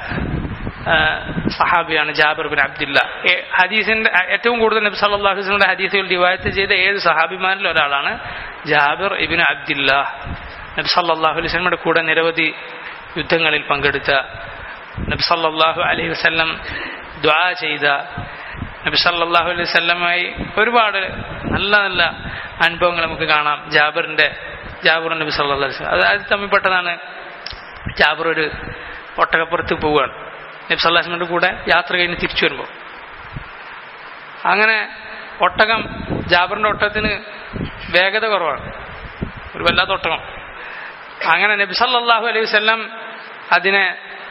സഹാബിയാണ് ജാബിർ ബിൻ അബ്ദുല്ല ഹദീസിന്റെ ഏറ്റവും കൂടുതൽ നബി സല്ലല്ലാഹു അലൈഹി വസല്ലമയുടെ ഹദീസുകൾ റിവായത്ത് ചെയ്ത ഏഴ് സഹാബിമാരിൽ ഒരാളാണ് ജാബിർ ഇബിൻ അബ്ദുല്ല നബി സല്ലല്ലാഹു അലൈഹി വസല്ലമയുടെ കൂടെ നിരവധി യുദ്ധങ്ങളിൽ പങ്കെടുത്ത നബി സല്ലല്ലാഹു അലൈഹി വസല്ലം ദ്വാ ചെയ്ത നബി സല്ലല്ലാഹു അലൈഹി വസല്ലമായി ഒരുപാട് നല്ല നല്ല അനുഭവങ്ങൾ നമുക്ക് കാണാം ജാബിറിന്റെ ജാബിർ നബി സല്ലല്ലാഹു അലൈഹി വസല്ലം അത് അത് തമ്മിൽപ്പെട്ടതാണ് ജാബിർ ഒരു ഒട്ടകപ്പുറത്ത് പോവുകയാണ് നബി സല്ലാസ്മിന്റെ കൂടെ യാത്ര കഴിഞ്ഞ് തിരിച്ചു വരുമ്പോൾ അങ്ങനെ ഒട്ടകം ജാബറിന്റെ ഒട്ടകത്തിന് വേഗത കുറവാണ് ഒരു വല്ലാത്ത ഒട്ടകം അങ്ങനെ നബി സല്ലാഹു അലൈഹി വല്ലം അതിനെ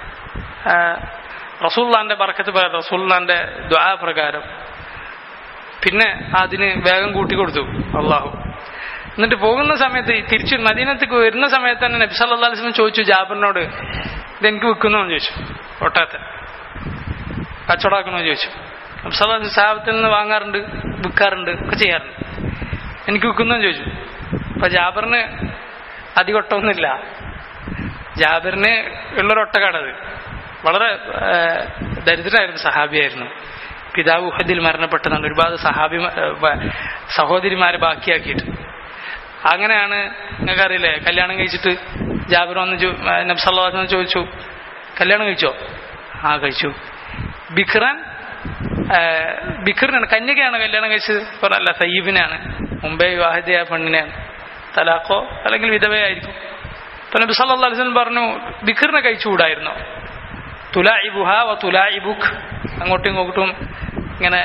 റസൂള്ളാന്റെ ബർക്കത്ത് പ്രകാരം റസൂള്ളാന്റെ ദ്വാ പ്രകാരം പിന്നെ അതിന് വേഗം കൂട്ടിക്കൊടുത്തു അള്ളാഹു എന്നിട്ട് പോകുന്ന സമയത്ത് തിരിച്ചു മദീനത്തേക്ക് വരുന്ന സമയത്ത് തന്നെ നബി സല്ലാ അലിസ്ലം ചോദിച്ചു ജാബറിനോട് ഇതെനിക്ക് വിൽക്കുന്നോ എന്ന് ചോദിച്ചു ഒട്ടകത്തെ കച്ചവടാക്കണമെന്ന് ചോദിച്ചു നബി സല്ലാ സാഹബത്തിൽ നിന്ന് വാങ്ങാറുണ്ട് വിൽക്കാറുണ്ട് ഒക്കെ ചെയ്യാറുണ്ട് എനിക്ക് വിൽക്കുന്നതെന്ന് ചോദിച്ചു അപ്പൊ ജാബറിന് അധികൊട്ടമൊന്നുമില്ല ജാബിറിന് ഉള്ളൊരൊട്ടകാണത് വളരെ ദരിദ്രനായിരുന്നു സഹാബിയായിരുന്നു പിതാവ് ഉഹദിൽ മരണപ്പെട്ടതാണ് ഒരുപാട് സഹാബി സഹോദരിമാരെ ബാക്കിയാക്കിയിട്ട് അങ്ങനെയാണ് നിങ്ങൾക്കറിയില്ലേ കല്യാണം കഴിച്ചിട്ട് ജാബിർ വന്ന് നബ്സല്ലാന്ന് ചോദിച്ചു കല്യാണം കഴിച്ചോ ആ കഴിച്ചു ബിഖ്റാൻ ബിഖറിനാണ് കന്യകയാണ് കല്യാണം കഴിച്ചത് പറഞ്ഞല്ല സയ്യബിനാണ് മുംബൈ വിവാഹിതയായ പെണ്ണിനെയാണ് തലാഖോ അല്ലെങ്കിൽ വിധവയായിരിക്കും അപ്പൊ നബി സല്ലാ അലിസ്ലം പറഞ്ഞു ബിഖറിനെ കഴിച്ചുകൂടായിരുന്നോ തുലായിബുഹ വ തുലായിബുഖ് അങ്ങോട്ടും ഇങ്ങോട്ടും ഇങ്ങനെ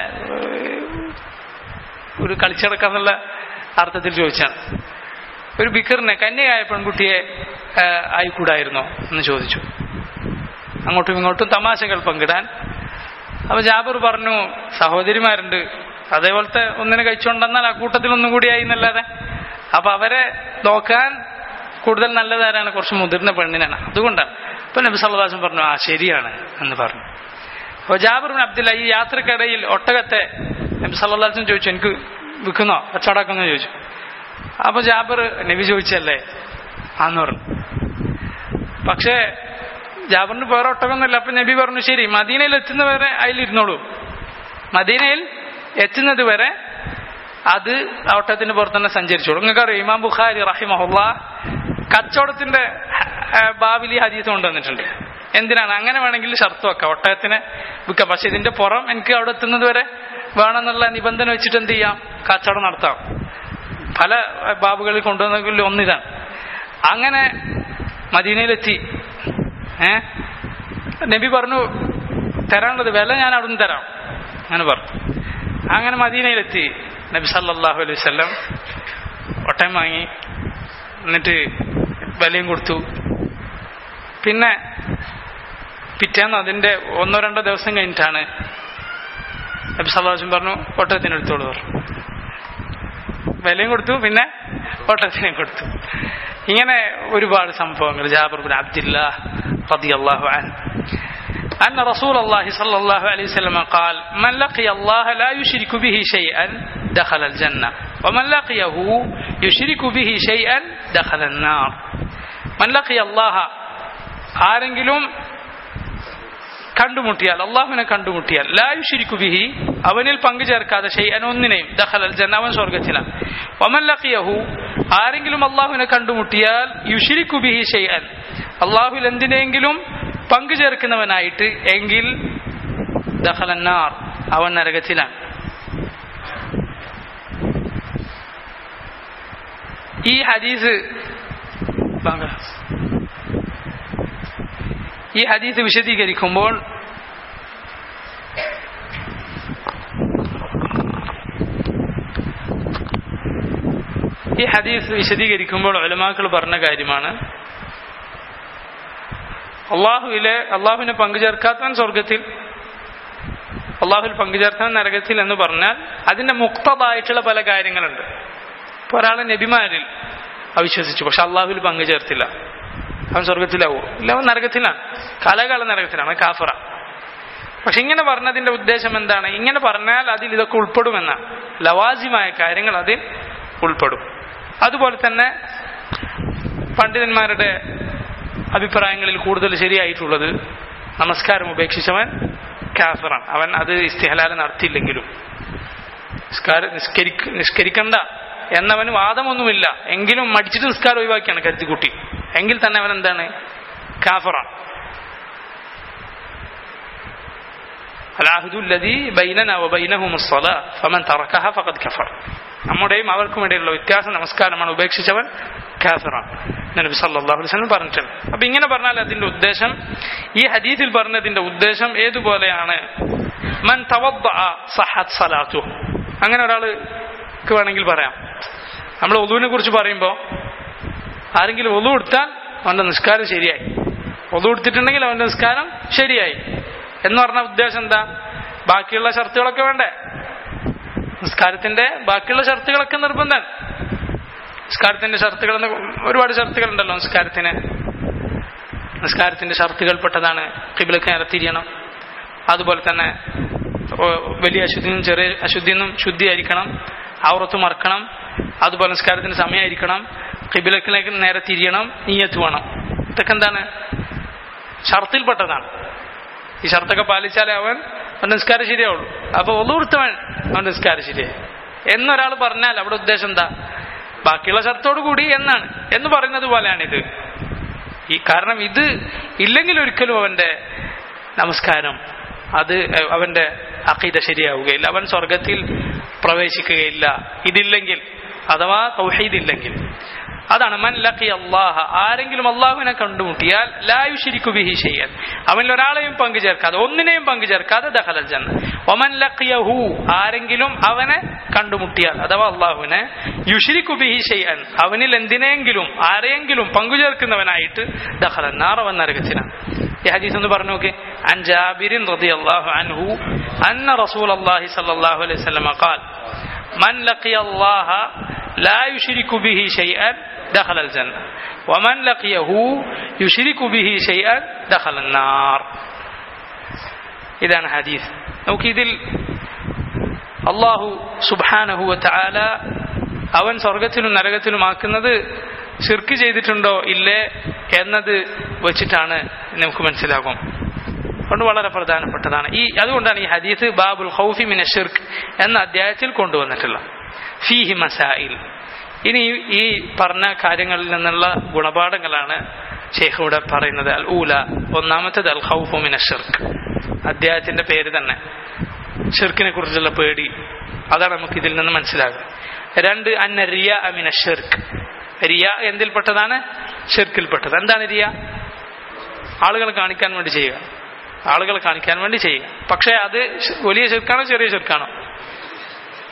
ഒരു കളിച്ചടക്കാന്നുള്ള അർത്ഥത്തിൽ ചോദിച്ചാണ് ഒരു ബിക്കറിനെ കന്യയായ പെൺകുട്ടിയെ ആയിക്കൂടായിരുന്നോ എന്ന് ചോദിച്ചു അങ്ങോട്ടും ഇങ്ങോട്ടും തമാശകൾ പങ്കിടാൻ അപ്പൊ ജാബർ പറഞ്ഞു സഹോദരിമാരുണ്ട് അതേപോലത്തെ ഒന്നിനെ കഴിച്ചുകൊണ്ടെന്നാൽ ആ കൂട്ടത്തിൽ ഒന്നും കൂടി ആയി എന്നല്ലാതെ അപ്പൊ അവരെ നോക്കാൻ കൂടുതൽ നല്ലതാരാണ് കുറച്ച് മുതിർന്ന പെണ്ണിനാണ് അതുകൊണ്ടാണ് അപ്പൊ നബി സല്ലാസം പറഞ്ഞു ആ ശരിയാണ് എന്ന് പറഞ്ഞു അപ്പൊ ജാബർ അബ്ദുല്ല ഈ യാത്രക്കിടയിൽ ഒട്ടകത്തെ നബി സല്ലാസും ചോദിച്ചു എനിക്ക് വിൽക്കുന്നോ കച്ചവടാക്കുന്നോ ചോദിച്ചു അപ്പൊ ജാബർ നബി ചോദിച്ചല്ലേ ആന്ന് പറഞ്ഞു പക്ഷേ ജാബറിന് വേറെ ഒട്ടകമൊന്നുമില്ല അപ്പൊ നബി പറഞ്ഞു ശരി മദീനയിൽ എത്തുന്നവരെ അതിലിരുന്നോളൂ മദീനയിൽ എത്തുന്നത് വരെ അത് ആ ഒട്ടകത്തിന്റെ പുറത്ത് തന്നെ സഞ്ചരിച്ചോളൂ നിങ്ങൾക്കറിയാം ഇമാം ബുഖാരി റഹിമഹുല്ല കച്ചവടത്തിന്റെ ബാബിൽ ഈ ഹദീസ് കൊണ്ടുവന്നിട്ടുണ്ട് എന്തിനാണ് അങ്ങനെ വേണമെങ്കിൽ ഷർത്ത് വെക്കാം ഒട്ടകത്തിനെ വിൽക്കാം പക്ഷെ ഇതിന്റെ പുറം എനിക്ക് അവിടെ എത്തുന്നത് വരെ വേണമെന്നുള്ള നിബന്ധന വെച്ചിട്ട് എന്ത് ചെയ്യാം കച്ചവടം നടത്താം പല ബാബുകളിൽ കൊണ്ടുവന്നെങ്കിൽ ഒന്നിതാണ് അങ്ങനെ മദീനയിലെത്തി ഏ നബി പറഞ്ഞു തരാനുള്ളത് വില ഞാൻ അവിടുന്ന് തരാം അങ്ങനെ പറഞ്ഞു അങ്ങനെ മദീനയിലെത്തി നബി സല്ലാഹു അലൈഹി വല്ലം ഒട്ടയം വാങ്ങി എന്നിട്ട് വിലയും കൊടുത്തു പിന്നെ പിറ്റേന്ന് അതിന്റെ ഒന്നോ രണ്ടോ ദിവസം കഴിഞ്ഞിട്ടാണ് നബി സല്ലാസും പറഞ്ഞു ഒട്ടകത്തിന് എടുത്തോളൂ പറഞ്ഞു വിലയും കൊടുത്തു പിന്നെ ഒട്ടകത്തിനെയും കൊടുത്തു ഇങ്ങനെ ഒരുപാട് സംഭവങ്ങൾ ജാബർ ബിൻ അബ്ദില്ല റളിയല്ലാഹു അൻഹു أن رسول الله صلى الله عليه وسلم قال من لقي الله لا يشرك به شيئا دخل الجنة ومن لقيه يشرك به شيئا دخل النار من لقي الله ആരെങ്കിലും കണ്ടുമുട്ടിയാൽ അള്ളാഹുവിനെ കണ്ടുമുട്ടിയാൽ ലായു ശിരിക്കു ബിഹി അവനിൽ പങ്കു ചേർക്കാതെ ഷെയ്യൻ ഒന്നിനെയും ദഖലൽ ജന്ന അവൻ സ്വർഗത്തിലാണ് ഒമല്ലഖിയഹു ആരെങ്കിലും അള്ളാഹുവിനെ കണ്ടുമുട്ടിയാൽ യുഷിരിക്കു ബിഹി ഷെയ്യൻ അള്ളാഹുൽ എന്തിനെങ്കിലും പങ്കു ചേർക്കുന്നവനായിട്ട് എങ്കിൽ ദഖലന്നാർ അവൻ നരകത്തിലാണ് ഈ ഹദീസ് ഈ ഹദീസ് വിശദീകരിക്കുമ്പോൾ ഈ ഹദീസ് വിശദീകരിക്കുമ്പോൾ ഒലമാക്കൾ പറഞ്ഞ കാര്യമാണ് അള്ളാഹുവിലെ അള്ളാഹുവിനെ പങ്കുചേർക്കാത്തവൻ സ്വർഗത്തിൽ അള്ളാഹുൽ പങ്കുചേർത്തവൻ നരകത്തിൽ എന്ന് പറഞ്ഞാൽ അതിന്റെ മുക്തമായിട്ടുള്ള പല കാര്യങ്ങളുണ്ട് ഇപ്പൊ ഒരാളെ നബിമാരിൽ അവിശ്വസിച്ചു പക്ഷെ അള്ളാഹുൽ പങ്കുചേർത്തില്ല അവൻ സ്വർഗത്തിലാവോ ഇല്ല അവൻ നരകത്തിലാണ് കാലാകാലം നരകത്തിലാണ് കാഫറ പക്ഷെ ഇങ്ങനെ പറഞ്ഞതിന്റെ ഉദ്ദേശം എന്താണ് ഇങ്ങനെ പറഞ്ഞാൽ അതിൽ ഇതൊക്കെ ഉൾപ്പെടുമെന്നാണ് ലവാസിമായ കാര്യങ്ങൾ അതിൽ ഉൾപ്പെടും അതുപോലെ തന്നെ പണ്ഡിതന്മാരുടെ അഭിപ്രായങ്ങളിൽ കൂടുതൽ ശരിയായിട്ടുള്ളത് നമസ്കാരം ഉപേക്ഷിച്ചവൻ കാഫറാണ് അവൻ അത് ഇസ്തിഹലാല നടത്തിയില്ലെങ്കിലും നിസ്കാര നിസ്കരിക്ക നിസ്കരിക്കണ്ട എന്നവന് വാദമൊന്നുമില്ല എങ്കിലും മടിച്ചിട്ട് നിസ്കാരം ഒഴിവാക്കിയാണ് കരുത്തിക്കുട്ടി എങ്കിൽ തന്നെ അവൻ എന്താണ് കാഫറാണ് അലാഹുദുല്ലതി ബൈനന വബൈനഹും ഫമൻ തറക്കഹ ഫഖദ് കഫർ നമ്മുടെയും അവർക്കും ഇടയിലുള്ള വ്യത്യാസം നമസ്കാരമാണ് ഉപേക്ഷിച്ചവൻ കാഫറാണ് നബി സല്ലല്ലാഹു അലൈഹി വസല്ലം പറഞ്ഞിട്ടുണ്ട് അപ്പൊ ഇങ്ങനെ പറഞ്ഞാൽ അതിന്റെ ഉദ്ദേശം ഈ ഹദീസിൽ പറഞ്ഞതിന്റെ ഉദ്ദേശം ഏതുപോലെയാണ് മൻ തവദ്ദഅ സഹത് സലാത്തു അങ്ങനെ ഒരാൾക്ക് വേണമെങ്കിൽ പറയാം നമ്മൾ ഒതുവിനെ കുറിച്ച് പറയുമ്പോൾ ആരെങ്കിലും ഒതു കൊടുത്താൽ അവന്റെ നിസ്കാരം ശരിയായി ഒതു കൊടുത്തിട്ടുണ്ടെങ്കിൽ അവന്റെ നിസ്കാരം ശരിയായി എന്ന് പറഞ്ഞ ഉദ്ദേശം എന്താ ബാക്കിയുള്ള ഷർത്തുകളൊക്കെ വേണ്ടേ നിസ്കാരത്തിന്റെ ബാക്കിയുള്ള ഷർത്തുകളൊക്കെ നിർബന്ധം നിസ്കാരത്തിന്റെ ഷർത്തുകൾ ഒരുപാട് ഷർത്തുകൾ ഉണ്ടല്ലോ നിസ്കാരത്തിന് നിസ്കാരത്തിന്റെ ഷർത്തുകൾ പെട്ടതാണ് കിബിലൊക്കെ നേരെ തിരിയണം അതുപോലെ തന്നെ വലിയ അശുദ്ധിനും ചെറിയ അശുദ്ധിനും ശുദ്ധിയായിരിക്കണം ഔറത്ത് മറക്കണം അതുപോലെ നിസ്കാരത്തിന് സമയമായിരിക്കണം കിബിലക്കിലേക്ക് നേരെ തിരിയണം നീയത്ത് വേണം ഇതൊക്കെ എന്താണ് ഷർത്തിൽപ്പെട്ടതാണ് ഈ ഷർത്തൊക്കെ പാലിച്ചാലേ അവൻ അവൻ നിസ്കാരം ശരിയാവുള്ളൂ അപ്പൊ ഒന്നുകൊടുത്തവൻ അവൻ നിസ്കാരം ശരിയായി എന്നൊരാൾ പറഞ്ഞാൽ അവിടെ ഉദ്ദേശം എന്താ ബാക്കിയുള്ള ഷർത്തോടു കൂടി എന്നാണ് എന്ന് പറയുന്നത് പോലെയാണിത് ഈ കാരണം ഇത് ഇല്ലെങ്കിൽ ഒരിക്കലും അവന്റെ നമസ്കാരം അത് അവന്റെ അക്കീത ശരിയാവുകയില്ല അവൻ സ്വർഗത്തിൽ പ്രവേശിക്കുകയില്ല ഇതില്ലെങ്കിൽ അഥവാ തൗഹീദ് ഇല്ലെങ്കിൽ അതാണ് മൻ ലഖി അള്ളാഹ ആരെങ്കിലും അള്ളാഹുവിനെ കണ്ടുമുട്ടിയാൽ ലായു ശരിക്കു ബിഹി ചെയ്യാൻ അവനിൽ ഒരാളെയും പങ്കു ചേർക്കാതെ ഒന്നിനെയും പങ്കു ചേർക്കാതെ ദഹലൽ ജന്ന ഒമൻ ലഖിയഹു ആരെങ്കിലും അവനെ കണ്ടുമുട്ടിയാൽ അഥവാ അള്ളാഹുവിനെ യുഷിരിക്കു ബിഹി ചെയ്യാൻ അവനിൽ എന്തിനെങ്കിലും ആരെയെങ്കിലും പങ്കു ചേർക്കുന്നവനായിട്ട് ദഹലൻ നാറവൻ നരകത്തിനാണ് ഈ ഹദീസ് ഒന്ന് പറഞ്ഞു നോക്ക് അൻ ജാബിരിൻ റളിയല്ലാഹു അൻഹു അന്ന റസൂലല്ലാഹി സ്വല്ലല്ലാഹു അലൈഹി വസല്ലം ഖാൽ من لقي الله لا يشرك به شيئا دخل الجنة ومن لقيه يشرك به شيئا دخل النار ഇതാണ് ഹദീസ് നമുക്ക് ഇതിൽ അള്ളാഹു സുബാനഹു വല അവൻ സ്വർഗത്തിലും നരകത്തിലും ആക്കുന്നത് ഷിർക്ക് ചെയ്തിട്ടുണ്ടോ ഇല്ലേ എന്നത് വെച്ചിട്ടാണ് നമുക്ക് മനസ്സിലാകും അതുകൊണ്ട് വളരെ പ്രധാനപ്പെട്ടതാണ് ഈ അതുകൊണ്ടാണ് ഈ ഹദീസ് ബാബുൽ ഹൗഫി മിന ഷിർക്ക് എന്ന അധ്യായത്തിൽ കൊണ്ടുവന്നിട്ടുള്ളത് ഫീഹി മസായിൽ ഇനി ഈ പറഞ്ഞ കാര്യങ്ങളിൽ നിന്നുള്ള ഗുണപാഠങ്ങളാണ് ഷെയ്ഖ് ഇവിടെ പറയുന്നത് അൽ ഊല ഒന്നാമത്തേത് അൽ ഹൗഫു മിന ഷിർക്ക് അധ്യായത്തിന്റെ പേര് തന്നെ ഷിർക്കിനെ കുറിച്ചുള്ള പേടി അതാണ് നമുക്ക് ഇതിൽ നിന്ന് മനസ്സിലാകുക രണ്ട് അന്ന റിയ അമിന ഷിർക്ക് റിയ എന്തിൽപ്പെട്ടതാണ് ഷിർക്കിൽപ്പെട്ടത് എന്താണ് റിയ ആളുകൾ കാണിക്കാൻ വേണ്ടി ചെയ്യുക ആളുകൾ കാണിക്കാൻ വേണ്ടി ചെയ്യുക പക്ഷേ അത് വലിയ ചെറുക്കാണോ ചെറിയ ചെറുക്കാണോ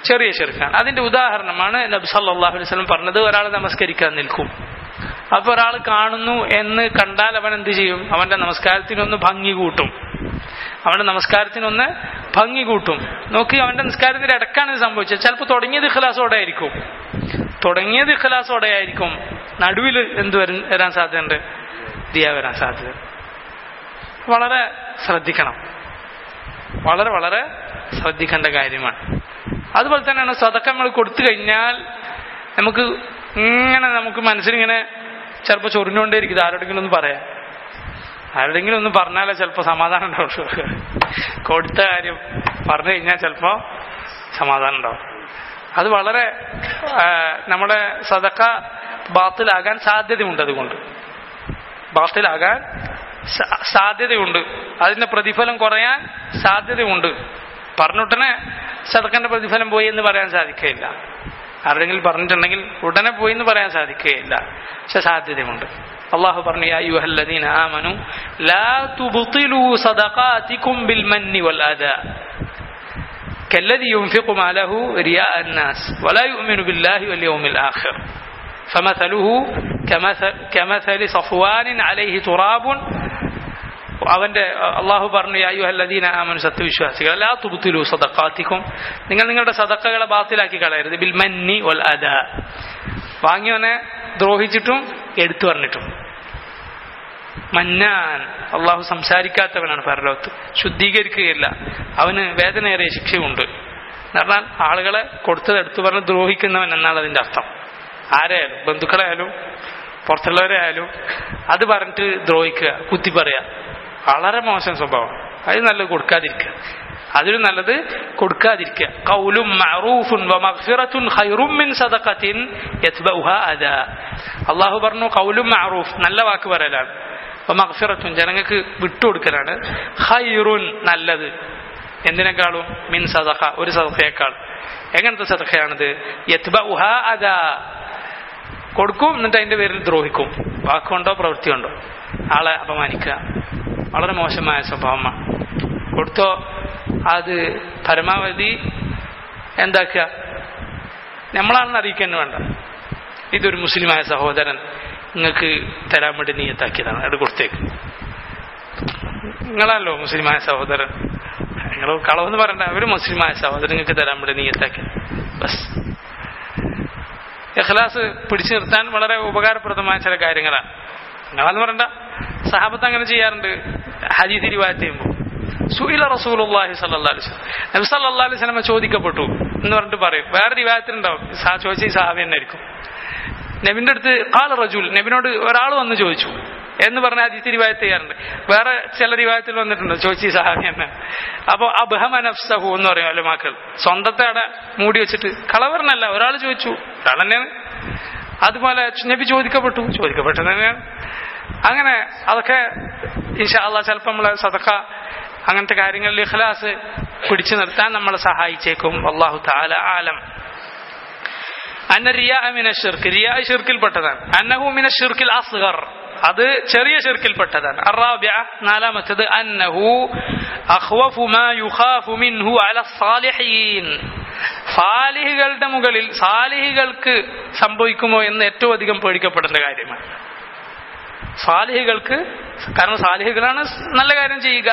ചെറിയ ഷിർക്കാണ് അതിന്റെ ഉദാഹരണമാണ് നബി സല്ലല്ലാഹു അലൈഹി വസല്ലം പറഞ്ഞത് ഒരാൾ നമസ്കരിക്കാൻ നിൽക്കും അപ്പൊ ഒരാൾ കാണുന്നു എന്ന് കണ്ടാൽ അവൻ എന്ത് ചെയ്യും അവന്റെ നമസ്കാരത്തിനൊന്ന് ഭംഗി കൂട്ടും അവന്റെ നമസ്കാരത്തിനൊന്ന് ഭംഗി കൂട്ടും നോക്കി അവന്റെ നിസ്കാരത്തിന്റെ ഇടക്കാണ് ഇത് സംഭവിച്ചത് ചിലപ്പോൾ തുടങ്ങിയത് ഇഖലാസോടെ ആയിരിക്കും തുടങ്ങിയത് ഇഖലാസോടെ ആയിരിക്കും നടുവിൽ എന്ത് വരും വരാൻ സാധ്യതയുണ്ട് ദിയ വരാൻ സാധ്യത വളരെ ശ്രദ്ധിക്കണം വളരെ വളരെ ശ്രദ്ധിക്കേണ്ട കാര്യമാണ് അതുപോലെ തന്നെയാണ് സ്വതക്കം നമ്മൾ കൊടുത്തു കഴിഞ്ഞാൽ നമുക്ക് ഇങ്ങനെ നമുക്ക് മനസ്സിലിങ്ങനെ ചിലപ്പോൾ ചൊറിഞ്ഞുകൊണ്ടേയിരിക്കും ആരോടെങ്കിലും ഒന്ന് പറയാം ആരുടെങ്കിലും ഒന്ന് പറഞ്ഞാലേ ചിലപ്പോൾ സമാധാനം ഉണ്ടാവുള്ളൂ കൊടുത്ത കാര്യം പറഞ്ഞു കഴിഞ്ഞാൽ ചിലപ്പോൾ സമാധാനം ഉണ്ടാവും അത് വളരെ ആ, നമ്മുടെ സദക്ക ബാത്തിലാകാൻ സാധ്യതയുണ്ട് അതുകൊണ്ട് ബാത്തിലാകാൻ സ- സാധ്യതയുണ്ട് അതിന്റെ പ്രതിഫലം കുറയാൻ സാധ്യതയുണ്ട് പറഞ്ഞുടനെ സദക്കന്റെ പ്രതിഫലം പോയി എന്ന് പറയാൻ സാധിക്കുകയില്ല ആരെങ്കിലും പറഞ്ഞിട്ടുണ്ടെങ്കിൽ ഉടനെ പോയി എന്ന് പറയാൻ സാധിക്കുകയില്ല പക്ഷെ സാധ്യതയുണ്ട് അള്ളാഹു പറഞ്ഞു യാ അയ്യുഹല്ലദീന ആമനു ലാ തുബ്തിലു സദഖാതികും ബിൽ മന്നി വൽ അദാ كالذي ينفق ماله رياء الناس ولا يؤمن بالله واليوم الآخر فمثله كمثل, كمثل صفوان عليه تراب അവന്റെ അള്ളാഹു പറഞ്ഞു അയ്യുഹല്ലദീന ആമനു സത്യവിശ്വാസികൾ ലാ തുബ്തിലു സദഖാത്തിക്കും നിങ്ങൾ നിങ്ങളുടെ സദക്കകളെ ബാത്തിലാക്കി കളയരുത് ബിൽ മന്നി വൽ അദ വാങ്ങിയവനെ ദ്രോഹിച്ചിട്ടും എടുത്തു പറഞ്ഞിട്ടും മന്നാൻ അള്ളാഹു സംസാരിക്കാത്തവനാണ് പരലോകത്ത് ശുദ്ധീകരിക്കുകയില്ല അവന് വേദനയേറിയ ശിക്ഷയുണ്ട് എന്ന് പറഞ്ഞാൽ ആളുകളെ കൊടുത്തത് എടുത്തു പറഞ്ഞ് ദ്രോഹിക്കുന്നവൻ എന്നാണ് അതിന്റെ അർത്ഥം ആരെയായാലും ബന്ധുക്കളായാലും പുറത്തുള്ളവരെ ആയാലും അത് പറഞ്ഞിട്ട് ദ്രോഹിക്കുക കുത്തി പറയുക വളരെ മോശം സ്വഭാവം അത് നല്ലത് കൊടുക്കാതിരിക്കുക അതിലും നല്ലത് കൊടുക്കാതിരിക്കുക കൗലും മഅറൂഫുൻ വമഗ്ഫിറത്തുൻ ഖൈറും മിൻ സദഖത്തിൻ യത്ബഉഹാ അദാ അള്ളാഹു പറഞ്ഞു കൗലും മഅറൂഫ് നല്ല വാക്ക് പറയലാണ് വമഗ്ഫിറത്തുൻ ജനങ്ങൾക്ക് വിട്ടുകൊടുക്കലാണ് ഖൈറുൻ നല്ലത് എന്തിനേക്കാളും മിൻ സദഖ ഒരു സദഖയേക്കാൾ എങ്ങനത്തെ സദഖയാണിത് യത്ബഉഹാ അദാ കൊടുക്കും എന്നിട്ട് അതിന്റെ പേരിൽ ദ്രോഹിക്കും വാക്കുകൊണ്ടോ പ്രവൃത്തിയുണ്ടോ ആളെ അപമാനിക്കുക വളരെ മോശമായ സ്വഭാവമാണ് കൊടുത്തോ അത് പരമാവധി എന്താക്കുക നമ്മളാണെന്ന് അറിയിക്കാൻ വേണ്ട ഇതൊരു മുസ്ലിമായ സഹോദരൻ നിങ്ങൾക്ക് തരാൻ വേണ്ടി നീയത്താക്കിയതാണ് അത് കൊടുത്തേക്ക് നിങ്ങളല്ലോ മുസ്ലിമായ സഹോദരൻ നിങ്ങൾ കളവെന്ന് പറയണ്ട ഒരു മുസ്ലിമായ സഹോദരൻ നിങ്ങൾക്ക് തരാൻ വേണ്ടി നീയത്താക്കി ബസ് ഇഖ്ലാസ് പിടിച്ചു നിർത്താൻ വളരെ ഉപകാരപ്രദമായ ചില കാര്യങ്ങളാണ് നിങ്ങളെന്ന് പറയണ്ട സഹാബത്ത് അങ്ങനെ ചെയ്യാറുണ്ട് ഹദീസ് റിവായത്ത് ചെയ്യുമ്പോൾ സുയില റസൂലുള്ളാഹി സല്ലല്ലാഹു അലൈഹി വസല്ലം നബി സല്ലല്ലാഹു അലൈഹി വസല്ലം ചോദിക്കപ്പെട്ടു എന്ന് പറഞ്ഞിട്ട് പറയും വേറെ റിവായത്തിലുണ്ടാവും സാ- ചോദിച്ച ഈ സഹാബി തന്നെ ആയിരിക്കും നബിന്റെ അടുത്ത് കാല റജുൽ നബിനോട് ഒരാൾ വന്ന് ചോദിച്ചു എന്ന് പറഞ്ഞ ഹദീസ് റിവായത്ത് ചെയ്യാറുണ്ട് വേറെ ചില റിവായത്തിൽ വന്നിട്ടുണ്ട് ചോദിച്ചു ഈ സഹാബി തന്നെ അപ്പൊ അബ്ഹമ നഫ്സഹു എന്ന് പറയും അലുമാക്കൾ സ്വന്തത്തെ അവിടെ മൂടി വെച്ചിട്ട് കളവറിനല്ല ഒരാൾ ചോദിച്ചു ഒരാൾ തന്നെയാണ് അതുപോലെ നബി ചോദിക്കപ്പെട്ടു ചോദിക്കപ്പെട്ടത് തന്നെയാണ് അങ്ങനെ അതൊക്കെ ഇൻഷാ അള്ളാ ചിലപ്പോൾ നമ്മളെ സദക്ക അങ്ങനത്തെ കാര്യങ്ങളിൽ ഇഖ്ലാസ് പിടിച്ചു നിർത്താൻ നമ്മളെ സഹായിച്ചേക്കും അള്ളാഹു താല ആലം അന്ന റിയാ മിന ഷിർക്ക് റിയാ ഷിർക്കിൽപ്പെട്ടതാണ് അന്നഹു മിന ഷിർക്കിൽ അസ്ഗർ അത് ചെറിയ ഷിർക്കിൽപ്പെട്ടതാണ് അറാബിയ നാലാമത്തത് അന്നഹു അഖ്വഫു മാ യുഖാഫു മിൻഹു അല സാലിഹീൻ സാലിഹികളുടെ മുകളിൽ സാലിഹികൾക്ക് സംഭവിക്കുമോ എന്ന് ഏറ്റവും അധികം പേടിക്കപ്പെടേണ്ട കാര്യമാണ് സാലിഹികൾക്ക് കാരണം സാലിഹികളാണ് നല്ല കാര്യം ചെയ്യുക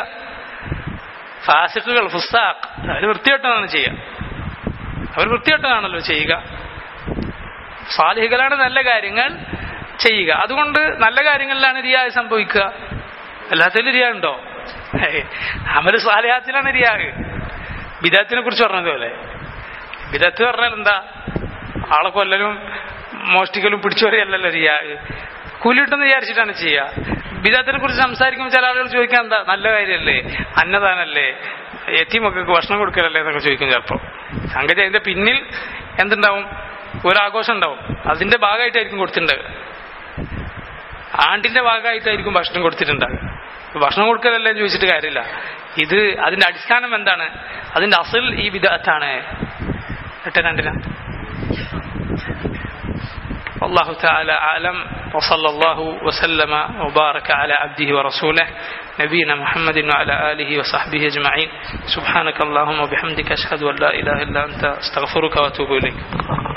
ഫാസിഖുകൾ ഫുസ്താഖ് അവർ വൃത്തികെട്ടതാണ് ചെയ്യുക അവർ വൃത്തികെട്ടതാണല്ലോ ചെയ്യുക സാലിഹികളാണ് നല്ല കാര്യങ്ങൾ ചെയ്യുക അതുകൊണ്ട് നല്ല കാര്യങ്ങളിലാണ് റിയാ സംഭവിക്കുക എല്ലാത്തിലും റിയ ഉണ്ടോ ഹേയ്, അമല് സാലിഹാത്തിലാണ് റിയാഗ് ബിദാത്തിനെ കുറിച്ച് പറഞ്ഞതുപോലെ ബിദാത്ത് പറഞ്ഞാൽ എന്താ ആളെ കൊല്ലലും മോഷ്ടിക്കലും പിടിച്ചുവരെയല്ലല്ലോ റിയാഗ് കൂലിട്ടെന്ന് വിചാരിച്ചിട്ടാണ് ചെയ്യുക ബിദാത്തിനെ കുറിച്ച് സംസാരിക്കുമ്പോൾ ചില ആളുകൾ ചോദിക്കാൻ എന്താ നല്ല കാര്യമല്ലേ അന്നദാനല്ലേ എത്തിമൊക്കെ ഭക്ഷണം കൊടുക്കലല്ലേ എന്നൊക്കെ ചോദിക്കും ചിലപ്പോൾ സംഗതി അതിന്റെ പിന്നിൽ എന്തുണ്ടാവും ഒരാഘോഷം ഉണ്ടാവും അതിന്റെ ഭാഗമായിട്ടായിരിക്കും കൊടുത്തിട്ടുണ്ടാവുക ആണ്ടിന്റെ ഭാഗമായിട്ടായിരിക്കും ഭക്ഷണം കൊടുത്തിട്ടുണ്ടാവുക ഭക്ഷണം കൊടുക്കലല്ലേ എന്ന് ചോദിച്ചിട്ട് കാര്യമില്ല ഇത് അതിന്റെ അടിസ്ഥാനം എന്താണ് അതിന്റെ അസൽ ഈ വിധത്താണ് എട്ട് രണ്ടിനാ والله تعالى أعلم وصلى الله وسلم وبارك على عبده ورسوله نبينا محمد وعلى آله وصحبه أجمعين سبحانك اللهم وبحمدك أشهد أن لا إله إلا أنت أستغفرك وأتوب إليك